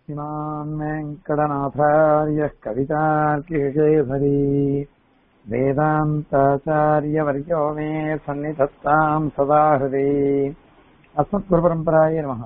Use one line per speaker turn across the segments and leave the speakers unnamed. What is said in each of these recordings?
श्रीमान् वेङ्कटनाथार्यः कवितार्किकेसरी वेदान्ताचार्यवर्यो मे सन्निधत्ताम् सदा हृदि அஸ்மத்குருபரம்பராய நமக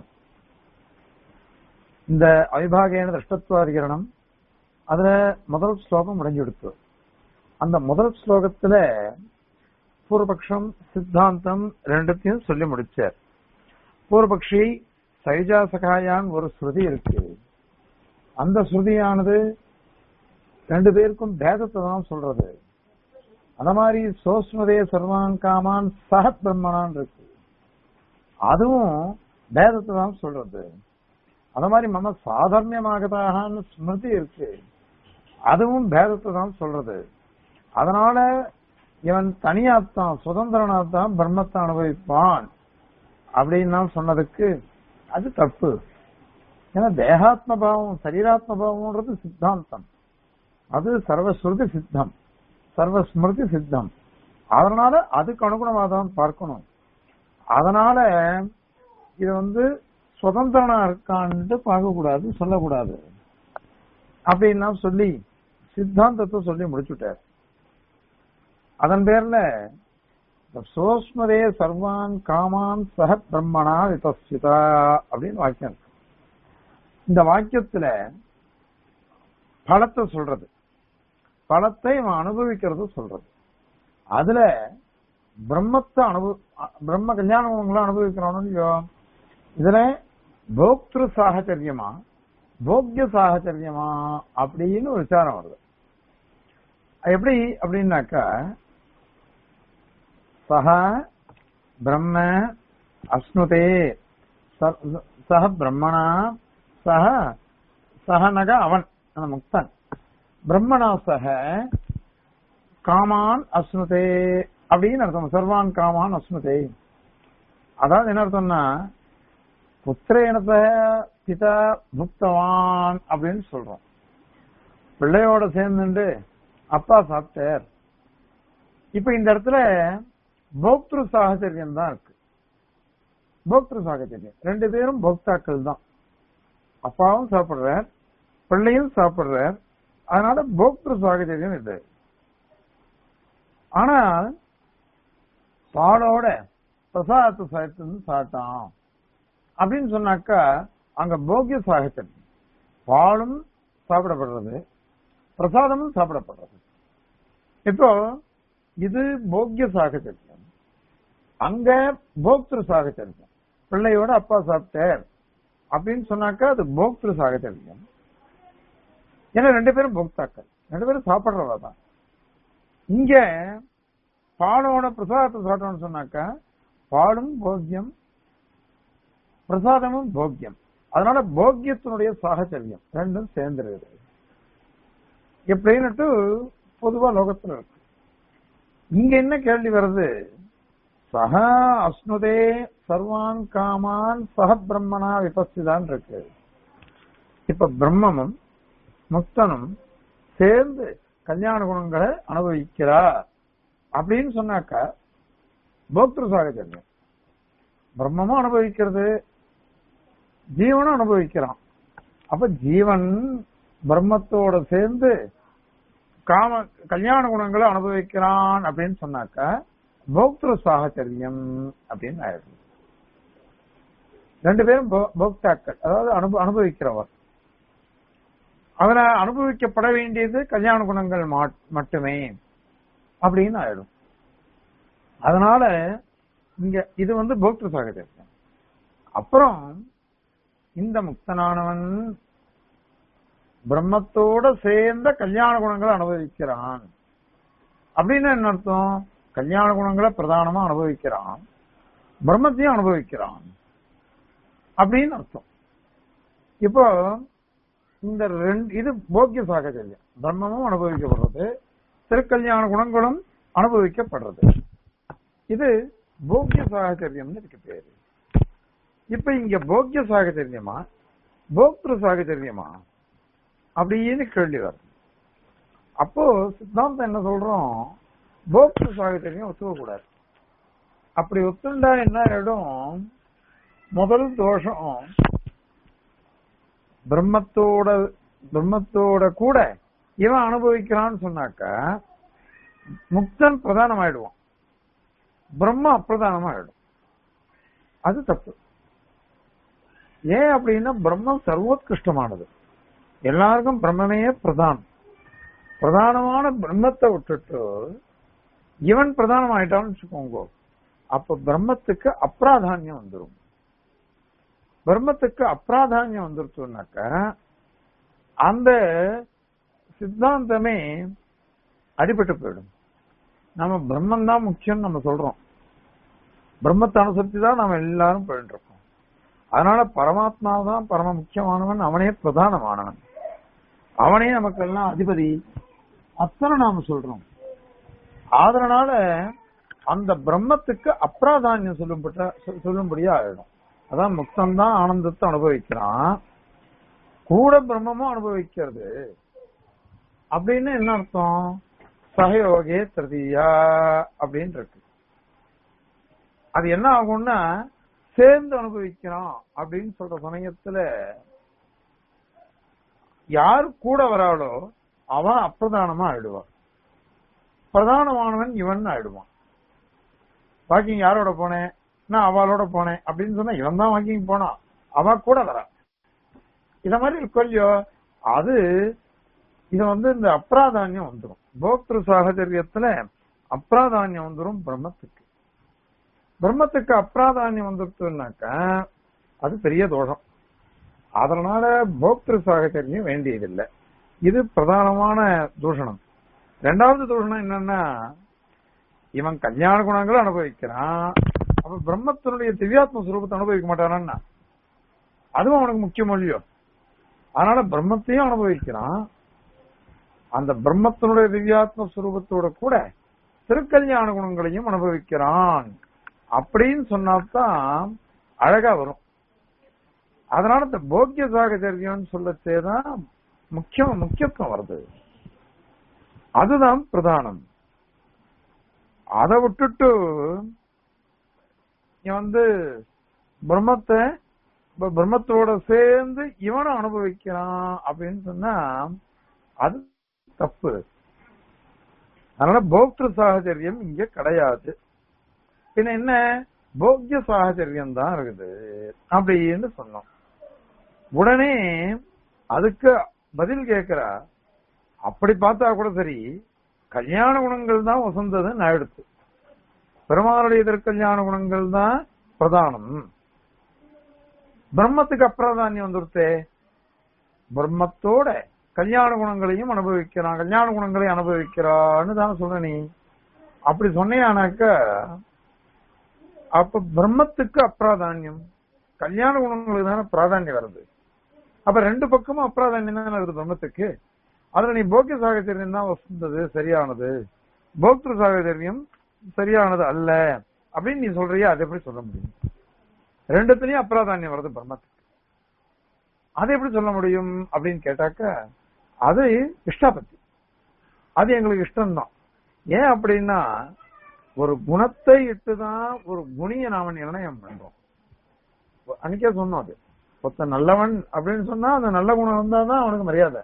இந்த அவிபாகேன திருஷ்டத்வாதிகரணம் அதுல முதல் ஸ்லோகம் முடிஞ்செடுத்து அந்த முதல் ஸ்லோகத்துல பூர்வபக்ஷம் சித்தாந்தம் ரெண்டுத்தையும் சொல்லி முடிச்சார் பூர்வபக்ஷி சைஜா சகாயான் ஒரு ஸ்ருதி இருக்கு அந்த ஸ்ருதியானது ரெண்டு பேருக்கும் பேதத்தை தான் சொல்றது அந்த மாதிரி சோஸ்மதே சர்வான் காமான் சக பிரம்மனான் இருக்கு அதுவும் பேதத்தை தான் சொல்றது அந்த மாதிரி மம சாதர்மியமாகதாகனு ஸ்மிருதி இருக்கு அதுவும் பேதத்தை தான் சொல்றது அதனால இவன் தனியாத்தான் சுதந்திரனாத்தான் பிரம்மத்தை அனுபவிப்பான் அப்படின்னு சொன்னதுக்கு அது தப்பு ஏன்னா தேகாத்ம பாவம் சரீராத்ம பாவம்ன்றது சித்தாந்தம் அது சர்வஸ்ருதி சித்தம் சர்வஸ்மிருதி சித்தம் அதனால அதுக்கு அனுகுணமாக தான் பார்க்கணும் அதனால இது வந்து சுதந்திரனா இருக்கான்ட்டு பார்க்கக்கூடாது சொல்லக்கூடாது அப்படின்னா சொல்லி சித்தாந்தத்தை சொல்லி முடிச்சுட்டார் அதன் பேர்ல சோஸ்மதே சர்வான் காமான் சக பிரம்மணா விபஸ்திதா அப்படின்னு வாக்கியம் இருக்கு இந்த வாக்கியத்துல பலத்தை சொல்றது பலத்தை அவன் அனுபவிக்கிறது சொல்றது அதுல பிரம்மத்தை அனுபவ பிரம்ம கல்யாண குணங்களை அனுபவிக்கிறானோ இல்லையோ இதுல போக்திரு சாகச்சரியமா போக்கிய சாகச்சரியமா அப்படின்னு ஒரு விசாரம் வருது எப்படி அப்படின்னாக்கா சக பிரம்ம அஸ்னுதே சக பிரம்மணா சக சகநக அவன் அந்த முக்தன் பிரம்மணா சக காமான் அஸ்னுதே அப்படின்னு அர்த்தம் சர்வான் காமான் அஸ்னுதே அதாவது என்ன அர்த்தம்னா புத்திரேனத பிதா புக்தவான் அப்படின்னு சொல்றோம் பிள்ளையோட சேர்ந்துட்டு அப்பா சாப்பிட்டார் இப்ப இந்த இடத்துல போக்திரு சாகச்சரியம் தான் இருக்கு போக்திரு சாகச்சரியம் ரெண்டு பேரும் போக்தாக்கள் தான் அப்பாவும் சாப்பிடுறார் பிள்ளையும் சாப்பிடுறார் அதனால போக்திரு சாகச்சரியம் இது ஆனால் பாலோட பிரசாதத்தை சாப்பிட்டு சாப்பிட்டான் அப்படின்னு சொன்னாக்கா அங்க போக்கிய சாகச்சரியம் பாலும் சாப்பிடப்படுறது பிரசாதமும் சாப்பிடப்படுறது இப்போ இது போக்கிய சாகச்சரியம் அங்க போக்திரு சாகச்சரியம் பிள்ளையோட அப்பா சாப்பிட்டார் அப்படின்னு சொன்னாக்கா அது போக்திரு சாகச்சரியம் ஏன்னா ரெண்டு பேரும் போக்தாக்கள் ரெண்டு பேரும் சாப்பிடுறவா தான் இங்க பாலோட பிரசாதத்தை சாப்பிட்டோம்னு சொன்னாக்கா பாலும் போக்கியம் பிரசாதமும் போக்கியம் அதனால போக்கியத்தினுடைய சாகச்சரியம் ரெண்டும் சேர்ந்துருது எப்படின்னுட்டு பொதுவா லோகத்துல இருக்கு இங்க என்ன கேள்வி வருது சக அஸ்னுதே சர்வான் காமான் சக பிரம்மனா விபஸ்திதான் இருக்கு இப்ப பிரம்மமும் முக்தனும் சேர்ந்து கல்யாண குணங்களை அனுபவிக்கிறா அப்படின்னு சொன்னாக்கா போக்திரு சாகச்சரியம் பிரம்மமும் அனுபவிக்கிறது ஜீவனும் அனுபவிக்கிறான் அப்ப ஜீவன் பிரம்மத்தோட சேர்ந்து காம கல்யாண குணங்களை அனுபவிக்கிறான் அப்படின்னு சொன்னாக்கா போக்திரு சாகச்சரியம் அப்படின்னு ஆயிடுது ரெண்டு பேரும் போக்தாக்கள் அதாவது அனுப அனுபவிக்கிறவர் அவரை அனுபவிக்கப்பட வேண்டியது கல்யாண குணங்கள் மட்டுமே அப்படின்னு ஆயிடும் அதனால இங்க இது வந்து போக்திரு சாகச்சரியம் அப்புறம் இந்த முக்தனானவன் பிரம்மத்தோட சேர்ந்த கல்யாண குணங்களை அனுபவிக்கிறான் அப்படின்னு என்ன அர்த்தம் கல்யாண குணங்களை பிரதானமா அனுபவிக்கிறான் பிரம்மத்தையும் அனுபவிக்கிறான் அப்படின்னு அர்த்தம் இப்போ இந்த ரெண்டு இது போக்கிய சாகச்சரியம் பிரம்மமும் அனுபவிக்கப்படுறது திருக்கல்யாண குணங்களும் அனுபவிக்கப்படுறது இது போக்கிய சாகச்சரியம்னு இதுக்கு பேரு இப்ப இங்க போக்கிய சாகச்சரியமா போக்திரு சாகச்சரியமா அப்படின்னு கேள்வி வருது அப்போ சித்தாந்தம் என்ன சொல்றோம் போக்திரு சாகச்சரியம் ஒத்துக்க கூடாது அப்படி ஒத்துண்டா என்ன ஆயிடும் முதல் தோஷம் பிரம்மத்தோட பிரம்மத்தோட கூட இவன் அனுபவிக்கிறான்னு சொன்னாக்க முக்தன் பிரதானம் ஆயிடுவான் பிரம்ம அப்பிரதானமா ஆயிடும் அது தப்பு ஏன் அப்படின்னா பிரம்மம் சர்வோத்கிருஷ்டமானது எல்லாருக்கும் பிரம்மனே பிரதானம் பிரதானமான பிரம்மத்தை விட்டுட்டு இவன் பிரதானம் ஆயிட்டான்னு வச்சுக்கோங்க அப்ப பிரம்மத்துக்கு அப்ராதானியம் வந்துரும் பிரம்மத்துக்கு அப்ராதானியம் வந்துருச்சுனாக்க அந்த சித்தாந்தமே அடிபட்டு போயிடும் நம்ம பிரம்மன் தான் முக்கியம் நம்ம சொல்றோம் பிரம்மத்தை அனுசரித்து தான் நம்ம எல்லாரும் போயிட்டு இருக்கோம் அதனால பரமாத்மா தான் பரம முக்கியமானவன் அவனே பிரதானமானவன் அவனே நமக்கெல்லாம் அதிபதி அத்தனை நாம சொல்றோம் அதனால அந்த பிரம்மத்துக்கு அப்ராதானியம் சொல்லும்பட்ட சொல்லும்படியா ஆயிடும் அதான் முக்தன் தான் ஆனந்தத்தை அனுபவிக்கிறான் கூட பிரம்மமும் அனுபவிக்கிறது அப்படின்னு என்ன அர்த்தம் சகயோகே திருதியா அப்படின்னு இருக்கு அது என்ன ஆகும்னா சேர்ந்து அனுபவிக்கிறான் அப்படின்னு சொல்ற சமயத்துல யார் கூட வராளோ அவன் அப்பிரதானமா ஆயிடுவான் பிரதானமானவன் இவன் ஆயிடுவான் வாக்கிங் யாரோட போனேன் நான் அவளோட போனேன் அப்படின்னு சொன்னா இவன் தான் வாக்கிங் போனான் அவ கூட வரா இத மாதிரி கொல்லியோ அது இது வந்து இந்த அப்ராதானியம் வந்துடும் போக்திரு சாகச்சரியத்துல அப்ராதானியம் வந்துடும் பிரம்மத்துக்கு பிரம்மத்துக்கு அப்ராதானியம் வந்துருச்சுனாக்க அது பெரிய தோஷம் அதனால போக்திரு சாகச்சரியம் வேண்டியதில்லை இது பிரதானமான தூஷணம் ரெண்டாவது தூஷணம் என்னன்னா இவன் கல்யாண குணங்களை அனுபவிக்கிறான் அப்ப பிரம்மத்தினுடைய திவ்யாத்ம சுரூபத்தை அனுபவிக்க மாட்டானா அதுவும் அவனுக்கு முக்கிய மொழியோ அதனால பிரம்மத்தையும் அனுபவிக்கிறான் அந்த பிரம்மத்தினுடைய திவ்யாத்ம சுரூபத்தோட கூட திருக்கல்யாண குணங்களையும் அனுபவிக்கிறான் அப்படின்னு சொன்னாதான் அழகா வரும் அதனால இந்த போக்கிய சாகச்சரியம் சொல்லச்சேதான் முக்கியம் முக்கியத்துவம் வருது அதுதான் பிரதானம் அதை விட்டுட்டு இவன் வந்து பிரம்மத்தை ப- பிரம்மத்தோட சேர்ந்து இவனும் அனுபவிக்கிறான் அப்படின்னு சொன்னா அது தப்பு அதனால போக்திரு சாகச்சரியம் இங்க கிடையாது பின்ன என்ன போக்கிய சாகச்சரியம் தான் இருக்குது அப்படின்னு சொன்னோம் உடனே அதுக்கு பதில் கேட்கிறா அப்படி பார்த்தா கூட சரி கல்யாண குணங்கள் தான் வசந்ததுன்னு ஆயிடுத்து பெருமாளுடைய திருக்கல்யாண குணங்கள் தான் பிரதானம் பிரம்மத்துக்கு அப்பிரதானியம் வந்துருத்தே பிரம்மத்தோட கல்யாண குணங்களையும் அனுபவிக்கிறான் கல்யாண குணங்களை அனுபவிக்கிறான்னு தானே சொல்ற நீ அப்படி சொன்னியானாக்க அப்ப பிரம்மத்துக்கு அப்பிராதானியம் கல்யாண குணங்களுக்கு தானே பிராதானியம் வருது அப்ப ரெண்டு பக்கமும் அப்பிராதானியம் தானே வருது பிரம்மத்துக்கு அதுல நீ போக்கிய சாகச்சரியம் தான் வசந்தது சரியானது போக்திரு சாகச்சரியம் சரியானது அல்ல அப்படின்னு நீ சொல்றியா அது எப்படி சொல்ல முடியும் ரெண்டுத்துலயும் அப்பிராதானியம் வருது பிரம்மத்துக்கு அது எப்படி சொல்ல முடியும் அப்படின்னு கேட்டாக்க அது இஷ்டாபத்தி அது எங்களுக்கு இஷ்டம்தான் ஏன் அப்படின்னா ஒரு குணத்தை இட்டுதான் ஒரு குணியை நாம நிர்ணயம் பண்றோம் அன்னைக்கே சொன்னோம் அது ஒருத்த நல்லவன் அப்படின்னு சொன்னா அந்த நல்ல குணம் இருந்தாதான் அவனுக்கு மரியாதை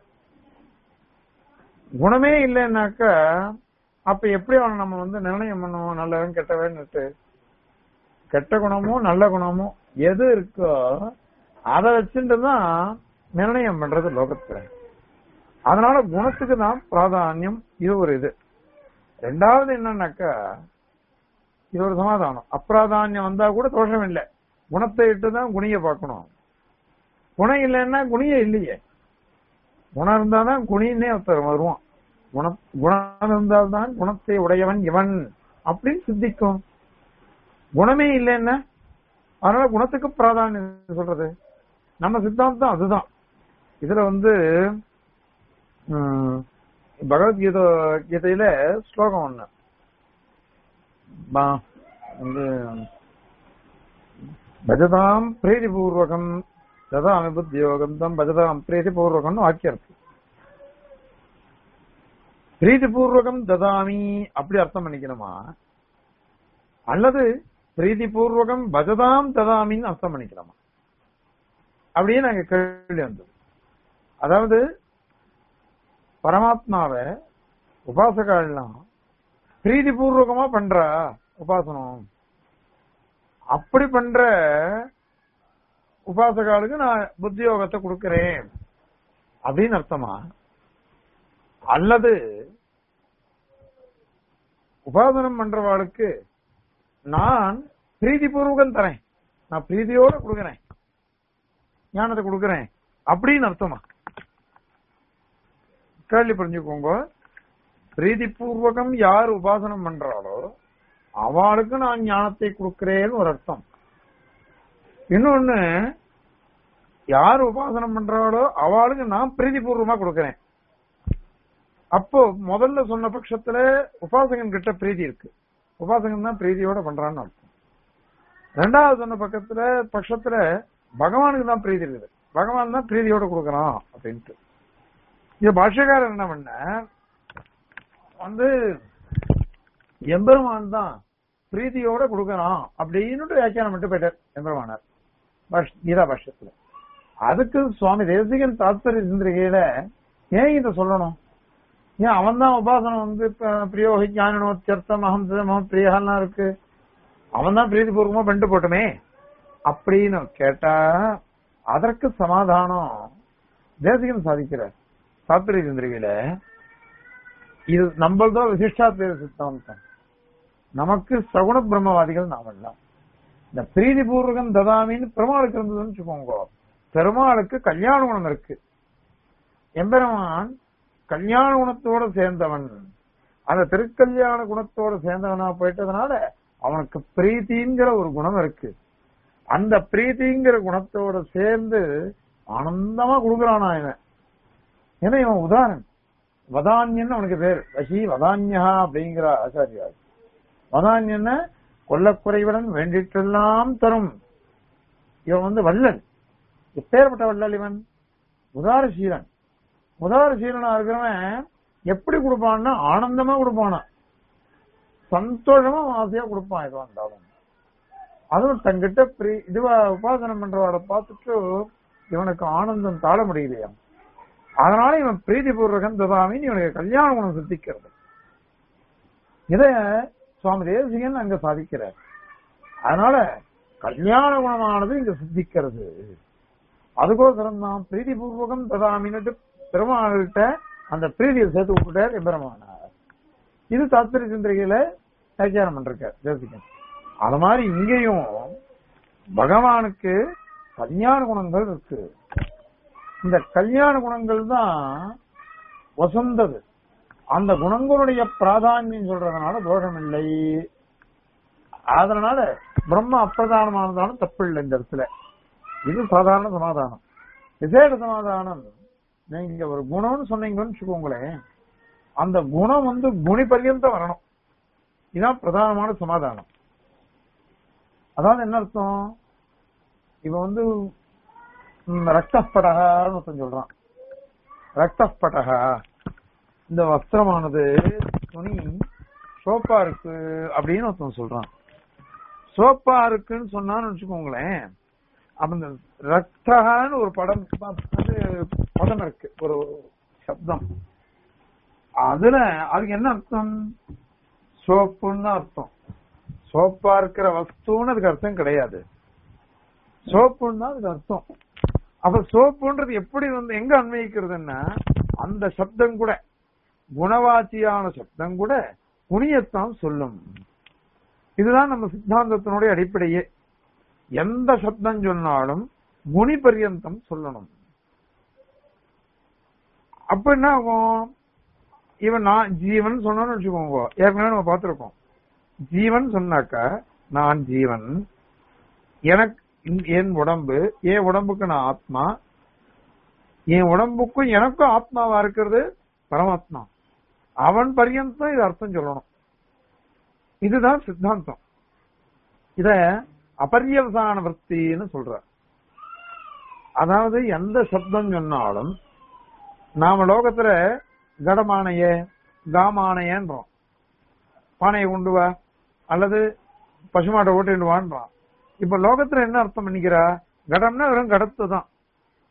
குணமே இல்லைன்னாக்க அப்ப எப்படி அவனை நம்ம வந்து நிர்ணயம் பண்ணுவோம் நல்லவன் கெட்டவன்னுட்டு கெட்ட குணமோ நல்ல குணமோ எது இருக்கோ அதை வச்சுட்டு தான் நிர்ணயம் பண்றது லோகத்துல அதனால குணத்துக்கு தான் பிராதானியம் இது ஒரு இது ரெண்டாவது என்னன்னாக்கா இது ஒரு சமாதானம் அப்பிராதானியம் வந்தா கூட தோஷம் இல்லை குணத்தை இட்டு தான் குணிய பார்க்கணும் குணம் இல்லைன்னா குணிய இல்லையே குணம் இருந்தாதான் குணின்னே ஒருத்தர் வருவான் குண குணம் இருந்தால்தான் குணத்தை உடையவன் இவன் அப்படின்னு சித்திக்கும் குணமே இல்லைன்னா அதனால குணத்துக்கு பிராதானியம் சொல்றது நம்ம சித்தாந்தம் அதுதான் இதுல வந்து ம், பகவத்கீதை கீதையில ஸ்லோகம் ஒண்ணு பா- வந்து பஜதாம் பிரீதிபூர்வகம் ததாமி புத்தியோகம் தம் பஜதாம் பிரீதிபூர்வகம்னு வாக்கியம் இருக்கு பிரீதிபூர்வகம் ததாமி அப்படி அர்த்தம் பண்ணிக்கணுமா அல்லது பிரீதிபூர்வகம் பஜதாம் ததாமின்னு அர்த்தம் பண்ணிக்கலாமா அப்படியே நாங்க கேள்வி வந்தது அதாவது பரமாத்மாவை உபாசகாலாம் பிரீதி பூர்வகமா பண்றா உபாசனம் அப்படி பண்ற உபாசகாலுக்கு நான் புத்தியோகத்தை கொடுக்கிறேன் அப்படின்னு அர்த்தமா அல்லது உபாசனம் பண்றவாளுக்கு நான் பிரீதி பூர்வகம் தரேன் நான் பிரீதியோட கொடுக்கிறேன் ஞானத்தை கொடுக்கிறேன் அப்படின்னு அர்த்தமா கேள்வி புரிஞ்சுக்கோங்க பிரீதி பூர்வகம் யார் உபாசனம் பண்றாளோ அவளுக்கு நான் ஞானத்தை கொடுக்கிறேன்னு ஒரு அர்த்தம் இன்னொன்னு யார் உபாசனம் பண்றாளோ அவளுக்கு நான் பிரீதி பூர்வமா கொடுக்கிறேன் அப்போ முதல்ல சொன்ன பட்சத்துல உபாசகன் கிட்ட பிரீதி இருக்கு உபாசகன் தான் பிரீதியோட பண்றான்னு அர்த்தம் ரெண்டாவது சொன்ன பக்கத்துல பட்சத்துல பகவானுக்கு தான் பிரீதி இருக்குது பகவான் தான் பிரீதியோட கொடுக்கறான் அப்படின்ட்டு இது பாஷ்யக்காரர் என்ன பண்ண வந்து எம்பெருமான் தான் பிரீதியோட கொடுக்கறான் அப்படின்னு வியாக்கியானம் மட்டும் போயிட்டார் எம்பெருமானார் பாஷ்- கீதா பாஷ்யத்துல அதுக்கு சுவாமி தேசிகன் தாத்பரிய சிந்திரிகையில ஏன் இதை சொல்லணும் ஏன் அவன் தான் உபாசனம் வந்து ப- பிரியோகி ஞானோத்தியர்த்தம் அகம் மகம் பிரியகல்லாம் இருக்கு அவன் தான் பிரீதிபூர்வமா பண்ணிட்டு போட்டுமே அப்படின்னு கேட்டா அதற்கு சமாதானம் தேசிகன் சாதிக்கிறார் தாத்பரிய சிந்திரிகையில இது நம்மள்தான் விசிஷ்டாத்வைத சித்தாந்தம் நமக்கு சகுண பிரம்மவாதிகள் நாமெல்லாம் இந்த பிரீதி பூர்வகம் ததாமின்னு பெருமாளுக்கு இருந்ததுன்னு வச்சுக்கோங்க பெருமாளுக்கு கல்யாண குணம் இருக்கு எம்பெருமான் கல்யாண குணத்தோட சேர்ந்தவன் அந்த திருக்கல்யாண குணத்தோட சேர்ந்தவனா போயிட்டதுனால அவனுக்கு பிரீத்திங்கிற ஒரு குணம் இருக்கு அந்த பிரீத்திங்கிற குணத்தோட சேர்ந்து ஆனந்தமா கொடுக்கறானா இவன் ஏன்னா இவன் உதாரணம் வதான்யன் அவனுக்கு பேர் வசி வதான்யா அப்படிங்கிற ஆச்சாரியார் வதான்யன்னு கொல்லக்குறைவுடன் வேண்டிட்டெல்லாம் தரும் இவன் வந்து வல்லன் எப்பேற்பட்ட வள்ளல் இவன் உதாரசீலன் உதாரசீலனா இருக்கிறவன் எப்படி கொடுப்பான்னா ஆனந்தமா கொடுப்பானா சந்தோஷமா ஆசையா கொடுப்பான் எதுவா இருந்தாலும் அதுவும் தங்கிட்ட பிரி இதுவா உபாசனம் பண்றவாட பார்த்துட்டு இவனுக்கு ஆனந்தம் தாழ முடியலையா அதனால இவன் பிரீதி பூர்வகம் ததாமின்னு இவனுக்கு கல்யாண குணம் சித்திக்கிறது இத சுவாமி தேசிகன் அங்க சாதிக்கிறார் அதனால கல்யாண குணமானது இங்க சித்திக்கிறது அதுக்கோசரம் தான் பிரீதி பூர்வகம் ததாமின்னுட்டு பெருமாள்கிட்ட அந்த பிரீதியை சேர்த்து விட்டுட்டார் எம்பெருமானார் இது தாத்பரிய சிந்திரிகையில வியாக்கியானம் பண்றார் தேசிகன் அது மாதிரி இங்கேயும் பகவானுக்கு கல்யாண குணங்கள் இருக்கு இந்த கல்யாண குணங்கள் தான் வசந்தது அந்த குணங்களுடைய பிராதானியம் சொல்றதுனால தோஷம் இல்லை அதனால பிரம்ம அப்பிரதானமானதாலும் தப்பு இல்லை இந்த இடத்துல இது சாதாரண சமாதானம் விசேட சமாதானம் நீங்க ஒரு குணம்னு சொன்னீங்கன்னு வச்சுக்கோங்களேன் அந்த குணம் வந்து குணி பர்யந்தம் வரணும் இதான் பிரதானமான சமாதானம் அதாவது என்ன அர்த்தம் இவன் வந்து ம், ரக்தப்படகான்னு ஒருத்தன் சொல்றான் ரக்தப்படகா இந்த வஸ்திரமானது துணி சோப்பா இருக்கு அப்படின்னு ஒருத்தன் சொல்றான் சோப்பா இருக்குன்னு சொன்னான்னு வச்சுக்கோங்களேன் அப்ப இந்த ரக்தகான்னு ஒரு படம் அது பதம் இருக்கு ஒரு சப்தம் அதுல அதுக்கு என்ன அர்த்தம் சோப்புன்னு தான் அர்த்தம் சோப்பா இருக்கிற வஸ்துன்னு அதுக்கு அர்த்தம் கிடையாது சோப்புன்னு தான் அதுக்கு அர்த்தம் அப்ப சோப்புன்றது எப்படி வந்து எங்க அன்வயிக்கிறதுன்னா அந்த சப்தம் கூட குணவாச்சியான சப்தம் கூட குணியத்தான் சொல்லும் இதுதான் நம்ம சித்தாந்தத்தினுடைய அடிப்படையே எந்த சப்தம் சொன்னாலும் குணி பர்யந்தம் சொல்லணும் அப்ப என்ன ஆகும் இவன் நான் ஜீவன் சொன்னோம்னு வச்சுக்கோங்க ஏற்கனவே நம்ம பார்த்திருக்கோம் ஜீவன் சொன்னாக்கா நான் ஜீவன் எனக்கு இந்த- என் உடம்பு என் உடம்புக்கு நான் ஆத்மா என் உடம்புக்கும் எனக்கும் ஆத்மாவா இருக்கிறது பரமாத்மா அவன் பர்யந்தம் இது அர்த்தம் சொல்லணும் இதுதான் சித்தாந்தம் இத அபரியவசான விற்த்தின்னு சொல்ற அதாவது எந்த சப்தம் சொன்னாலும் நாம லோகத்துல கடமானைய காமானையன்றோம் பானையை கொண்டு வா அல்லது பசுமாட்டை ஓட்டிட்டு வான்றான் இப்ப லோகத்துல என்ன அர்த்தம் பண்ணிக்கிறா கடம்னா வெறும் கடத்து தான்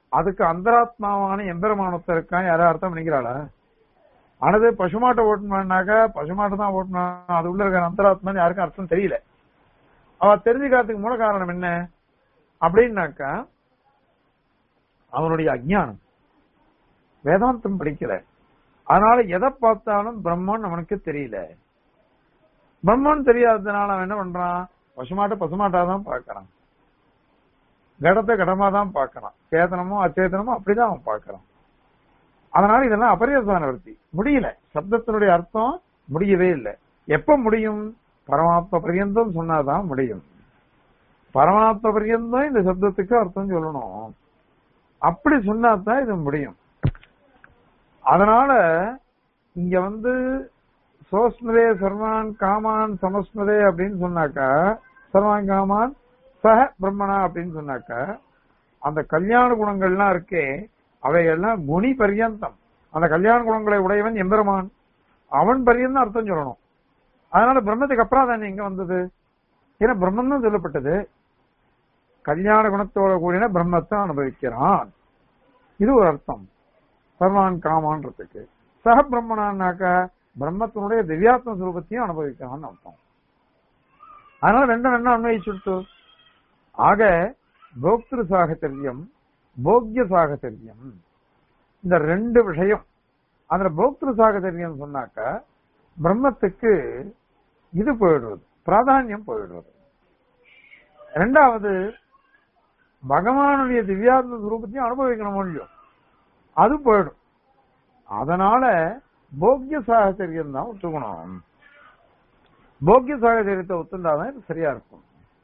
அதுக்கு அந்தராத்மாவான எம்பெருமானத்தை இருக்கான் யாரும் அர்த்தம் பண்ணிக்கிறாளா ஆனது பசுமாட்டை ஓட்டணும்னாக்கா பசுமாட்டை தான் ஓட்டணும் அது உள்ள இருக்கிற அந்தராத்மான்னு யாருக்கும் அர்த்தம் தெரியல அவ தெரிஞ்சுக்கிறதுக்கு மூல காரணம் என்ன அப்படின்னாக்கா அவனுடைய அஜ்ஞானம் வேதாந்தம் படிக்கல அதனால எதை பார்த்தாலும் பிரம்மன் அவனுக்கு தெரியல பிரம்மன் தெரியாததுனால அவன் என்ன பண்றான் பசுமாட்டை பசுமாட்டா தான் பார்க்கறான் கடத்தை கடமா தான் பார்க்கறான் சேதனமோ அச்சேதனமோ அப்படிதான் அவன் பார்க்கறான் அதனால இதெல்லாம் அபரியாசான விருத்தி முடியல சப்தத்தினுடைய அர்த்தம் முடியவே இல்லை எப்ப முடியும் பரமாத்ம பரியந்தம் சொன்னாதான் முடியும் பரமாத்ம பரியந்தம் இந்த சப்தத்துக்கு அர்த்தம் சொல்லணும் அப்படி சொன்னாதான் இது முடியும் அதனால இங்க வந்து சோஸ்மதே சர்வான் காமான் சமஸ்மதே அப்படின்னு சொன்னாக்கா சர்வான் காமான் சக பிரம்மணா அப்படின்னு சொன்னாக்கா அந்த கல்யாண குணங்கள்லாம் இருக்கே அவைகள்லாம் குணி பரியந்தம் அந்த கல்யாண குணங்களை உடையவன் எம்பெருமான் அவன் பரியந்தம் அர்த்தம் சொல்லணும் அதனால பிரம்மத்துக்கு அப்புறம் தானே எங்க வந்தது ஏன்னா பிரம்மன் தான் சொல்லப்பட்டது கல்யாண குணத்தோட கூடின பிரம்மத்தை அனுபவிக்கிறான் இது ஒரு அர்த்தம் சர்வான் காமான்றதுக்கு சக பிரம்மனான்னாக்கா பிரம்மத்தினுடைய திவ்யாத்ம சுரூபத்தையும் அனுபவிக்கிறான்னு அர்த்தம் அதனால ரெண்டும் ரெண்டும் அன்வயிச்சுட்டு ஆக போக்திரு சாகச்சரியம் போக்ய சாகச்சரியம் இந்த ரெண்டு விஷயம் அதுல போக்திரு சாகச்சரியம் சொன்னாக்க பிரம்மத்துக்கு இது போயிடுறது பிராதானியம் போயிடுறது ரெண்டாவது பகவானுடைய திவ்யாத்ம சுரூபத்தையும் அனுபவிக்கணும் முடியும் அது போயிடும் அதனால போக்கிய சாகச்சரியம் தான் ஒத்துக்கணும் போக்கிய சாகச்சரியத்தை ஒத்துண்டாதான் இது சரியா இருக்கும்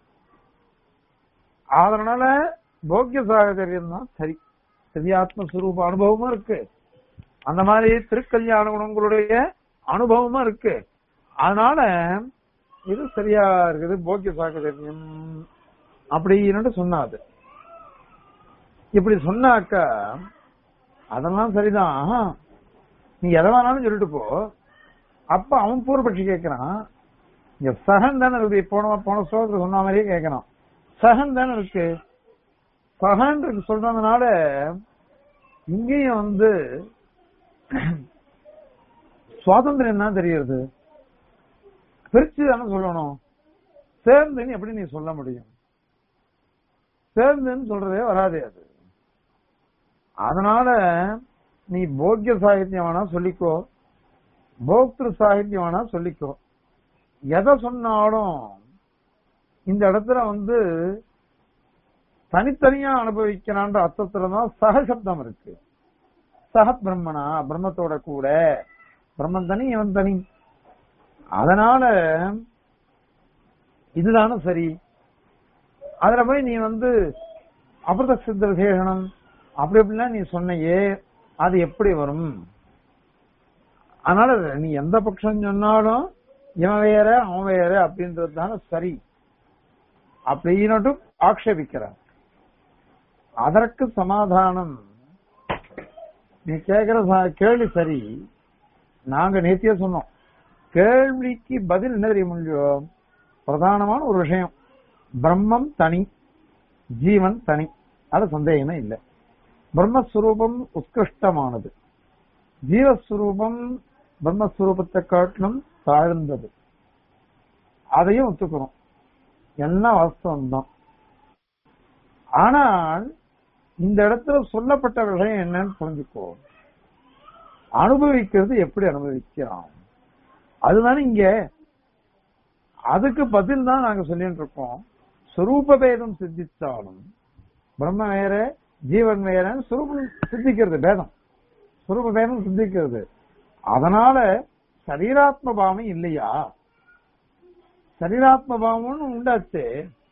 அதனால போக்கிய சாகச்சரியம் தான் சரி திவ்யாத்ம சுரூப அனுபவமும் இருக்கு அந்த மாதிரி திருக்கல்யாண குணங்களுடைய அனுபவமும் இருக்கு அதனால இது சரியா இருக்குது போக்கிய சாகச்சரியம் அப்படின்னு சொன்னாது இப்படி சொன்னாக்கா அதெல்லாம் சரிதான் நீ எதை வேணாலும் சொல்லிட்டு போ அப்ப அவன் பூர்வபட்சி கேட்கிறான் இங்க சகன் தானே இருக்கு போன போன ஸ்லோகத்துல சொன்ன மாதிரியே கேட்கறான் சகன் தானே இருக்கு சகன் இருக்கு சொல்றதுனால இங்கேயும் வந்து சுவாதந்திரம் என்ன தெரியுது பிரிச்சு தானே சொல்லணும் சேர்ந்துன்னு எப்படி நீ சொல்ல முடியும் சேர்ந்துன்னு சொல்றதே வராதே அது அதனால நீ போக்கிய சாகித்யம் வேணா சொல்லிக்கோ போக்திரு சாகித்யம் வேணா சொல்லிக்கோ எதை சொன்னாலும் இந்த இடத்துல வந்து தனித்தனியா அனுபவிக்கிறான்ற அர்த்தத்துலதான் சகசப்தம் இருக்கு சக பிரம்மனா பிரம்மத்தோட கூட பிரம்மன் தனி இவன் தனி அதனால இதுதானே சரி அதுல போய் நீ வந்து அபிரத சித்த விசேஷனம் அப்படி அப்படிலாம் நீ சொன்னையே அது எப்படி வரும் அதனால நீ எந்த பட்சம் சொன்னாலும் இவன் வேற அவன் வேற அப்படின்றது தானே சரி அப்படின்னு ஆக்ஷேபிக்கிறார் அதற்கு சமாதானம் நீ கேக்குற ச- கேள்வி சரி நாங்க நேத்தியே சொன்னோம் கேள்விக்கு பதில் என்ன தெரிய முடியும் பிரதானமான ஒரு விஷயம் பிரம்மம் தனி ஜீவன் தனி அது சந்தேகமே இல்லை பிரம்மஸ்வரூபம் உத்கிருஷ்டமானது ஜீவஸ்வரூபம் பிரம்மஸ்வரூபத்தை காட்டிலும் தாழ்ந்தது அதையும் ஒத்துக்கிறோம் என்ன வாஸ்தவம் தான் ஆனால் இந்த இடத்துல சொல்லப்பட்ட விஷயம் என்னன்னு புரிஞ்சுக்கோ அனுபவிக்கிறது எப்படி அனுபவிக்கிறான் அதுதானே இங்க அதுக்கு பதில் தான் நாங்க சொல்லிட்டு இருக்கோம் சுரூப பேதம் சித்தித்தாலும் பிரம்ம வேற ஜீவன் வேற சுரூபம் சித்திக்கிறது பேதம் சுரூப பேதம் சித்திக்கிறது அதனால சரீராத்ம பாவம் இல்லையா சரீராத்ம பாவம்னு உண்டாச்சு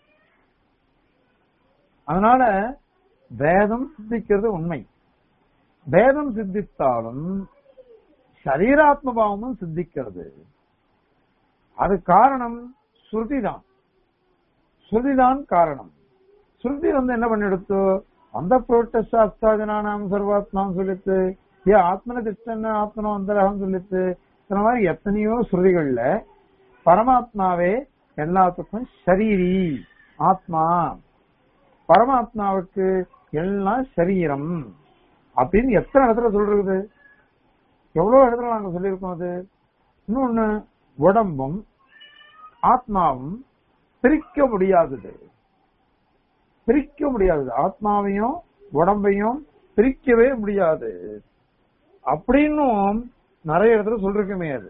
அதனால வேதம் சித்திக்கிறது உண்மை வேதம் சித்தித்தாலும் சரீராத்ம பாவமும் சித்திக்கிறது அது காரணம் ஸ்ருதி தான் ஸ்ருதி தான் காரணம் ஸ்ருதி வந்து என்ன பண்ணிடுத்து அந்த புரோட்ட சாஸ்திராஜனானாம் சர்வாத்மான்னு சொல்லித்து ஏ ஆத்மன திஷ்டன் ஆத்மனோ அந்தரகம் சொல்லித்து இந்த மாதிரி எத்தனையோ ஸ்ருதிகள்ல பரமாத்மாவே எல்லாத்துக்கும் ஷரீரி ஆத்மா பரமாத்மாவுக்கு எல்லாம் சரீரம் அப்படின்னு எத்தனை இடத்துல சொல்றது எவ்வளவு இடத்துல நாங்க சொல்லியிருக்கோம் அது இன்னொன்னு உடம்பும் ஆத்மாவும் பிரிக்க முடியாதது பிரிக்க முடியாதது ஆத்மாவையும் உடம்பையும் பிரிக்கவே முடியாது அப்படின்னும் நிறைய இடத்துல சொல்லிருக்குமே அது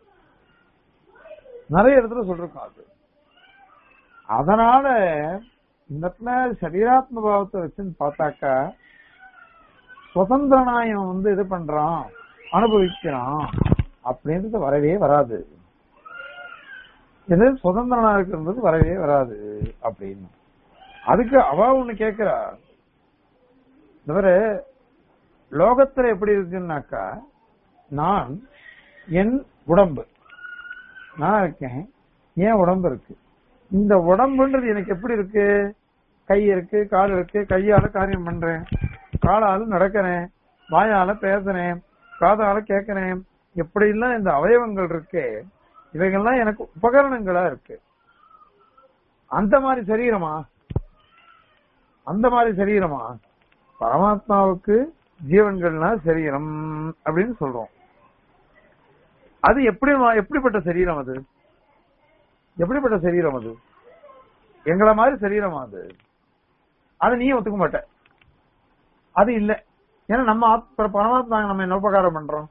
நிறைய இடத்துல சொல்லிருக்கோம் அது அதனால இந்த இடத்துல சரீராத்ம பாவத்தை வச்சுன்னு பார்த்தாக்கா சுதந்திர நாயம் வந்து இது பண்றான் அனுபவிக்கிறான் அப்படின்றது வரவே வராது இது சுதந்திரனா இருக்கிறது வரவே வராது அப்படின்னு அதுக்கு அவ ஒண்ணு கேக்குறா தவிர லோகத்துல எப்படி இருக்குன்னாக்கா நான் என் உடம்பு நான் இருக்கேன் என் உடம்பு இருக்கு இந்த உடம்புன்றது எனக்கு எப்படி இருக்கு கை இருக்கு கால் இருக்கு கையால காரியம் பண்றேன் காலால நடக்கிறேன் வாயால பேசுறேன் காதால கேட்கிறேன் எப்படி எல்லாம் இந்த அவயவங்கள் இருக்கு இவைகள்லாம் எனக்கு உபகரணங்களா இருக்கு அந்த மாதிரி சரீரமா அந்த மாதிரி சரீரமா பரமாத்மாவுக்கு ஜீவன்கள்னா சரீரம் அப்படின்னு சொல்றோம் அது எப்படி எப்படிப்பட்ட சரீரம் அது எப்படிப்பட்ட சரீரம் அது எங்கள மாதிரி சரீரமா அது அதை நீ ஒத்துக்க மாட்ட அது இல்ல ஏன்னா நம்ம ஆத்- பரமாத்மா நம்ம என்ன உபகாரம் பண்றோம்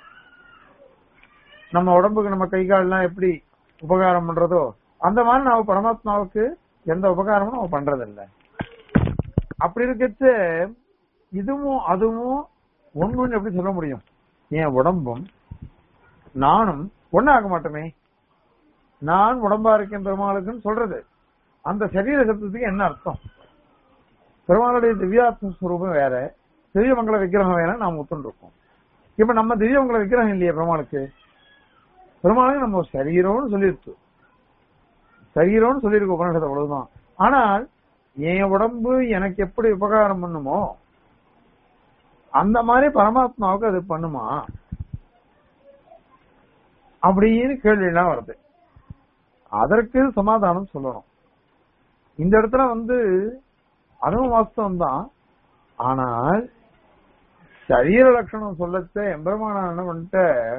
நம்ம உடம்புக்கு நம்ம கை கால் எல்லாம் எப்படி உபகாரம் பண்றதோ அந்த மாதிரி நம்ம பரமாத்மாவுக்கு எந்த உபகாரமும் நம்ம பண்றதில்ல அப்படி இருக்கச்சு இதுவும் அதுவும் ஒண்ணுன்னு எப்படி சொல்ல முடியும் என் உடம்பும் நானும் ஒண்ணாக மாட்டோமே நான் உடம்பா இருக்கேன் பெருமாளுக்குன்னு சொல்றது அந்த சரீர சப்தத்துக்கு என்ன அர்த்தம் பெருமாளுடைய திவ்யாத்ம ஸ்வரூபம் வேற திவ்யமங்கல விக்கிரகம் வேற நாம் ஒத்துருக்கோம் இப்ப நம்ம திவ்யமங்கல விக்கிரகம் இல்லையே பெருமாளுக்கு பெருமாளுக்கு நம்ம சரீரம்னு சொல்லிருச்சு சரீரம்னு சொல்லியிருக்கு உபநிஷத்து அவ்வளவுதான் ஆனால் என் உடம்பு எனக்கு எப்படி உபகாரம் பண்ணுமோ அந்த மாதிரி பரமாத்மாவுக்கு அது பண்ணுமா அப்படின்னு கேள்வி எல்லாம் வருது அதற்கு சமாதானம் சொல்லணும் இந்த இடத்துல வந்து அதுவும் வாஸ்தவம் தான் ஆனால் சரீர லட்சணம் சொல்லச்ச எம்பெருமானா என்ன பண்ணிட்ட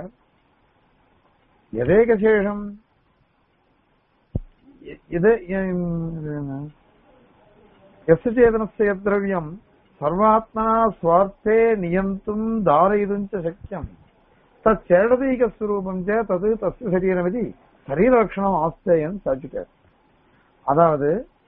எதேக சேஷம் இ- இது எஸ் சேதனஸ்ய திரவியம் சர்வாத்மனா ஸ்வார்த்தே நியந்தும் தாரயிதுஞ்ச சக்கியம் தச்சேடதீக ஸ்வரூபம் சே தது தஸ்ய சரீரமிதி சரீர லட்சணம் ஆஸ்தேயம் சாட்சிட்டார் அதாவது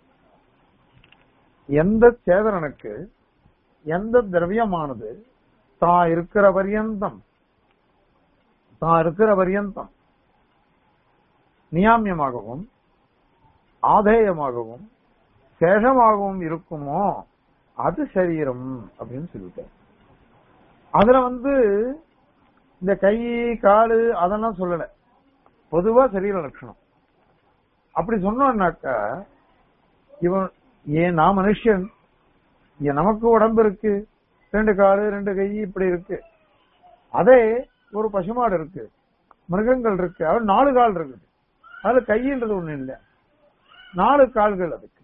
எந்த சேதனனுக்கு எந்த திரவியமானது தான் இருக்கிற பரியந்தம் தான் இருக்கிற பரியந்தம் நியாமியமாகவும் ஆதேயமாகவும் சேஷமாகவும் இருக்குமோ அது சரீரம் அப்படின்னு சொல்லிட்டார் அதுல வந்து இந்த கை காலு அதெல்லாம் சொல்லல பொதுவா சரீர லட்சணம் அப்படி சொன்னோம்னாக்கா இவன் ஏன் நான் மனுஷன் ஏன் நமக்கு உடம்பு இருக்கு ரெண்டு காலு ரெண்டு கை இப்படி இருக்கு அதே ஒரு பசுமாடு இருக்கு மிருகங்கள் இருக்கு அது நாலு கால் இருக்குது அது கைன்றது ஒண்ணு இல்ல நாலு கால்கள் அதுக்கு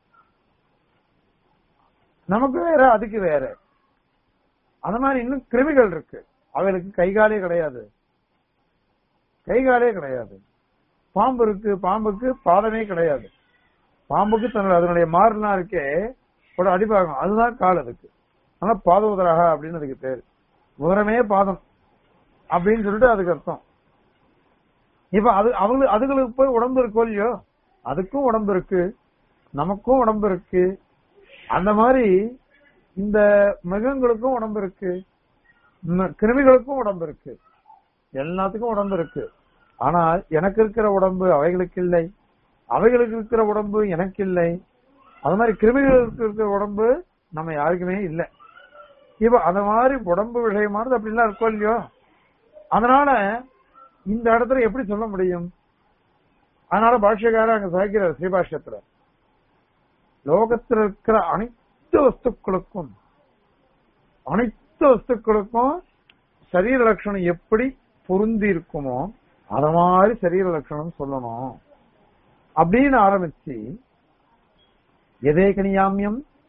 நமக்கு வேற அதுக்கு வேற அந்த மாதிரி இன்னும் கிருமிகள் இருக்கு அவைகளுக்கு கை காலே கிடையாது கை காலே கிடையாது பாம்பு இருக்கு பாம்புக்கு பாதமே கிடையாது பாம்புக்கு தன்னுடைய அதனுடைய மாறுலாம் இருக்கே ஒரு அடிபாகம் அதுதான் கால் அதுக்கு ஆனா பாதோதராக அப்படின்னு அதுக்கு பேரு உதரமே பாதம் அப்படின்னு சொல்லிட்டு அதுக்கு அர்த்தம் இப்ப அது அவங்க அதுகளுக்கு போய் உடம்பு இருக்கோ இல்லையோ அதுக்கும் உடம்பு இருக்கு நமக்கும் உடம்பு இருக்கு அந்த மாதிரி இந்த மிருகங்களுக்கும் உடம்பு இருக்கு ம- கிருமிகளுக்கும் உடம்பு இருக்கு எல்லாத்துக்கும் உடம்பு இருக்கு ஆனால் எனக்கு இருக்கிற உடம்பு அவைகளுக்கு இல்லை அவைகளுக்கு இருக்கிற உடம்பு எனக்கு இல்லை அது மாதிரி கிருமிகளுக்கு இருக்கிற உடம்பு நம்ம யாருக்குமே இல்லை இப்ப அந்த மாதிரி உடம்பு விஷயமானது அப்படிலாம் இருக்கோ இல்லையோ அதனால இந்த இடத்துல எப்படி சொல்ல முடியும் அதனால பாஷ்யக்காரர் அங்க சாய்க்கிறார் ஸ்ரீபாஷ்யத்துல லோகத்தில் இருக்கிற அனைத்து வஸ்துக்களுக்கும் அனைத்து வஸ்துக்களுக்கும் சரீர லட்சணம் எப்படி பொருந்தி இருக்குமோ அத மாதிரி சரீர லட்சணம் சொல்லணும் அப்படின்னு ஆரம்பிச்சு எதே கனியாமியம்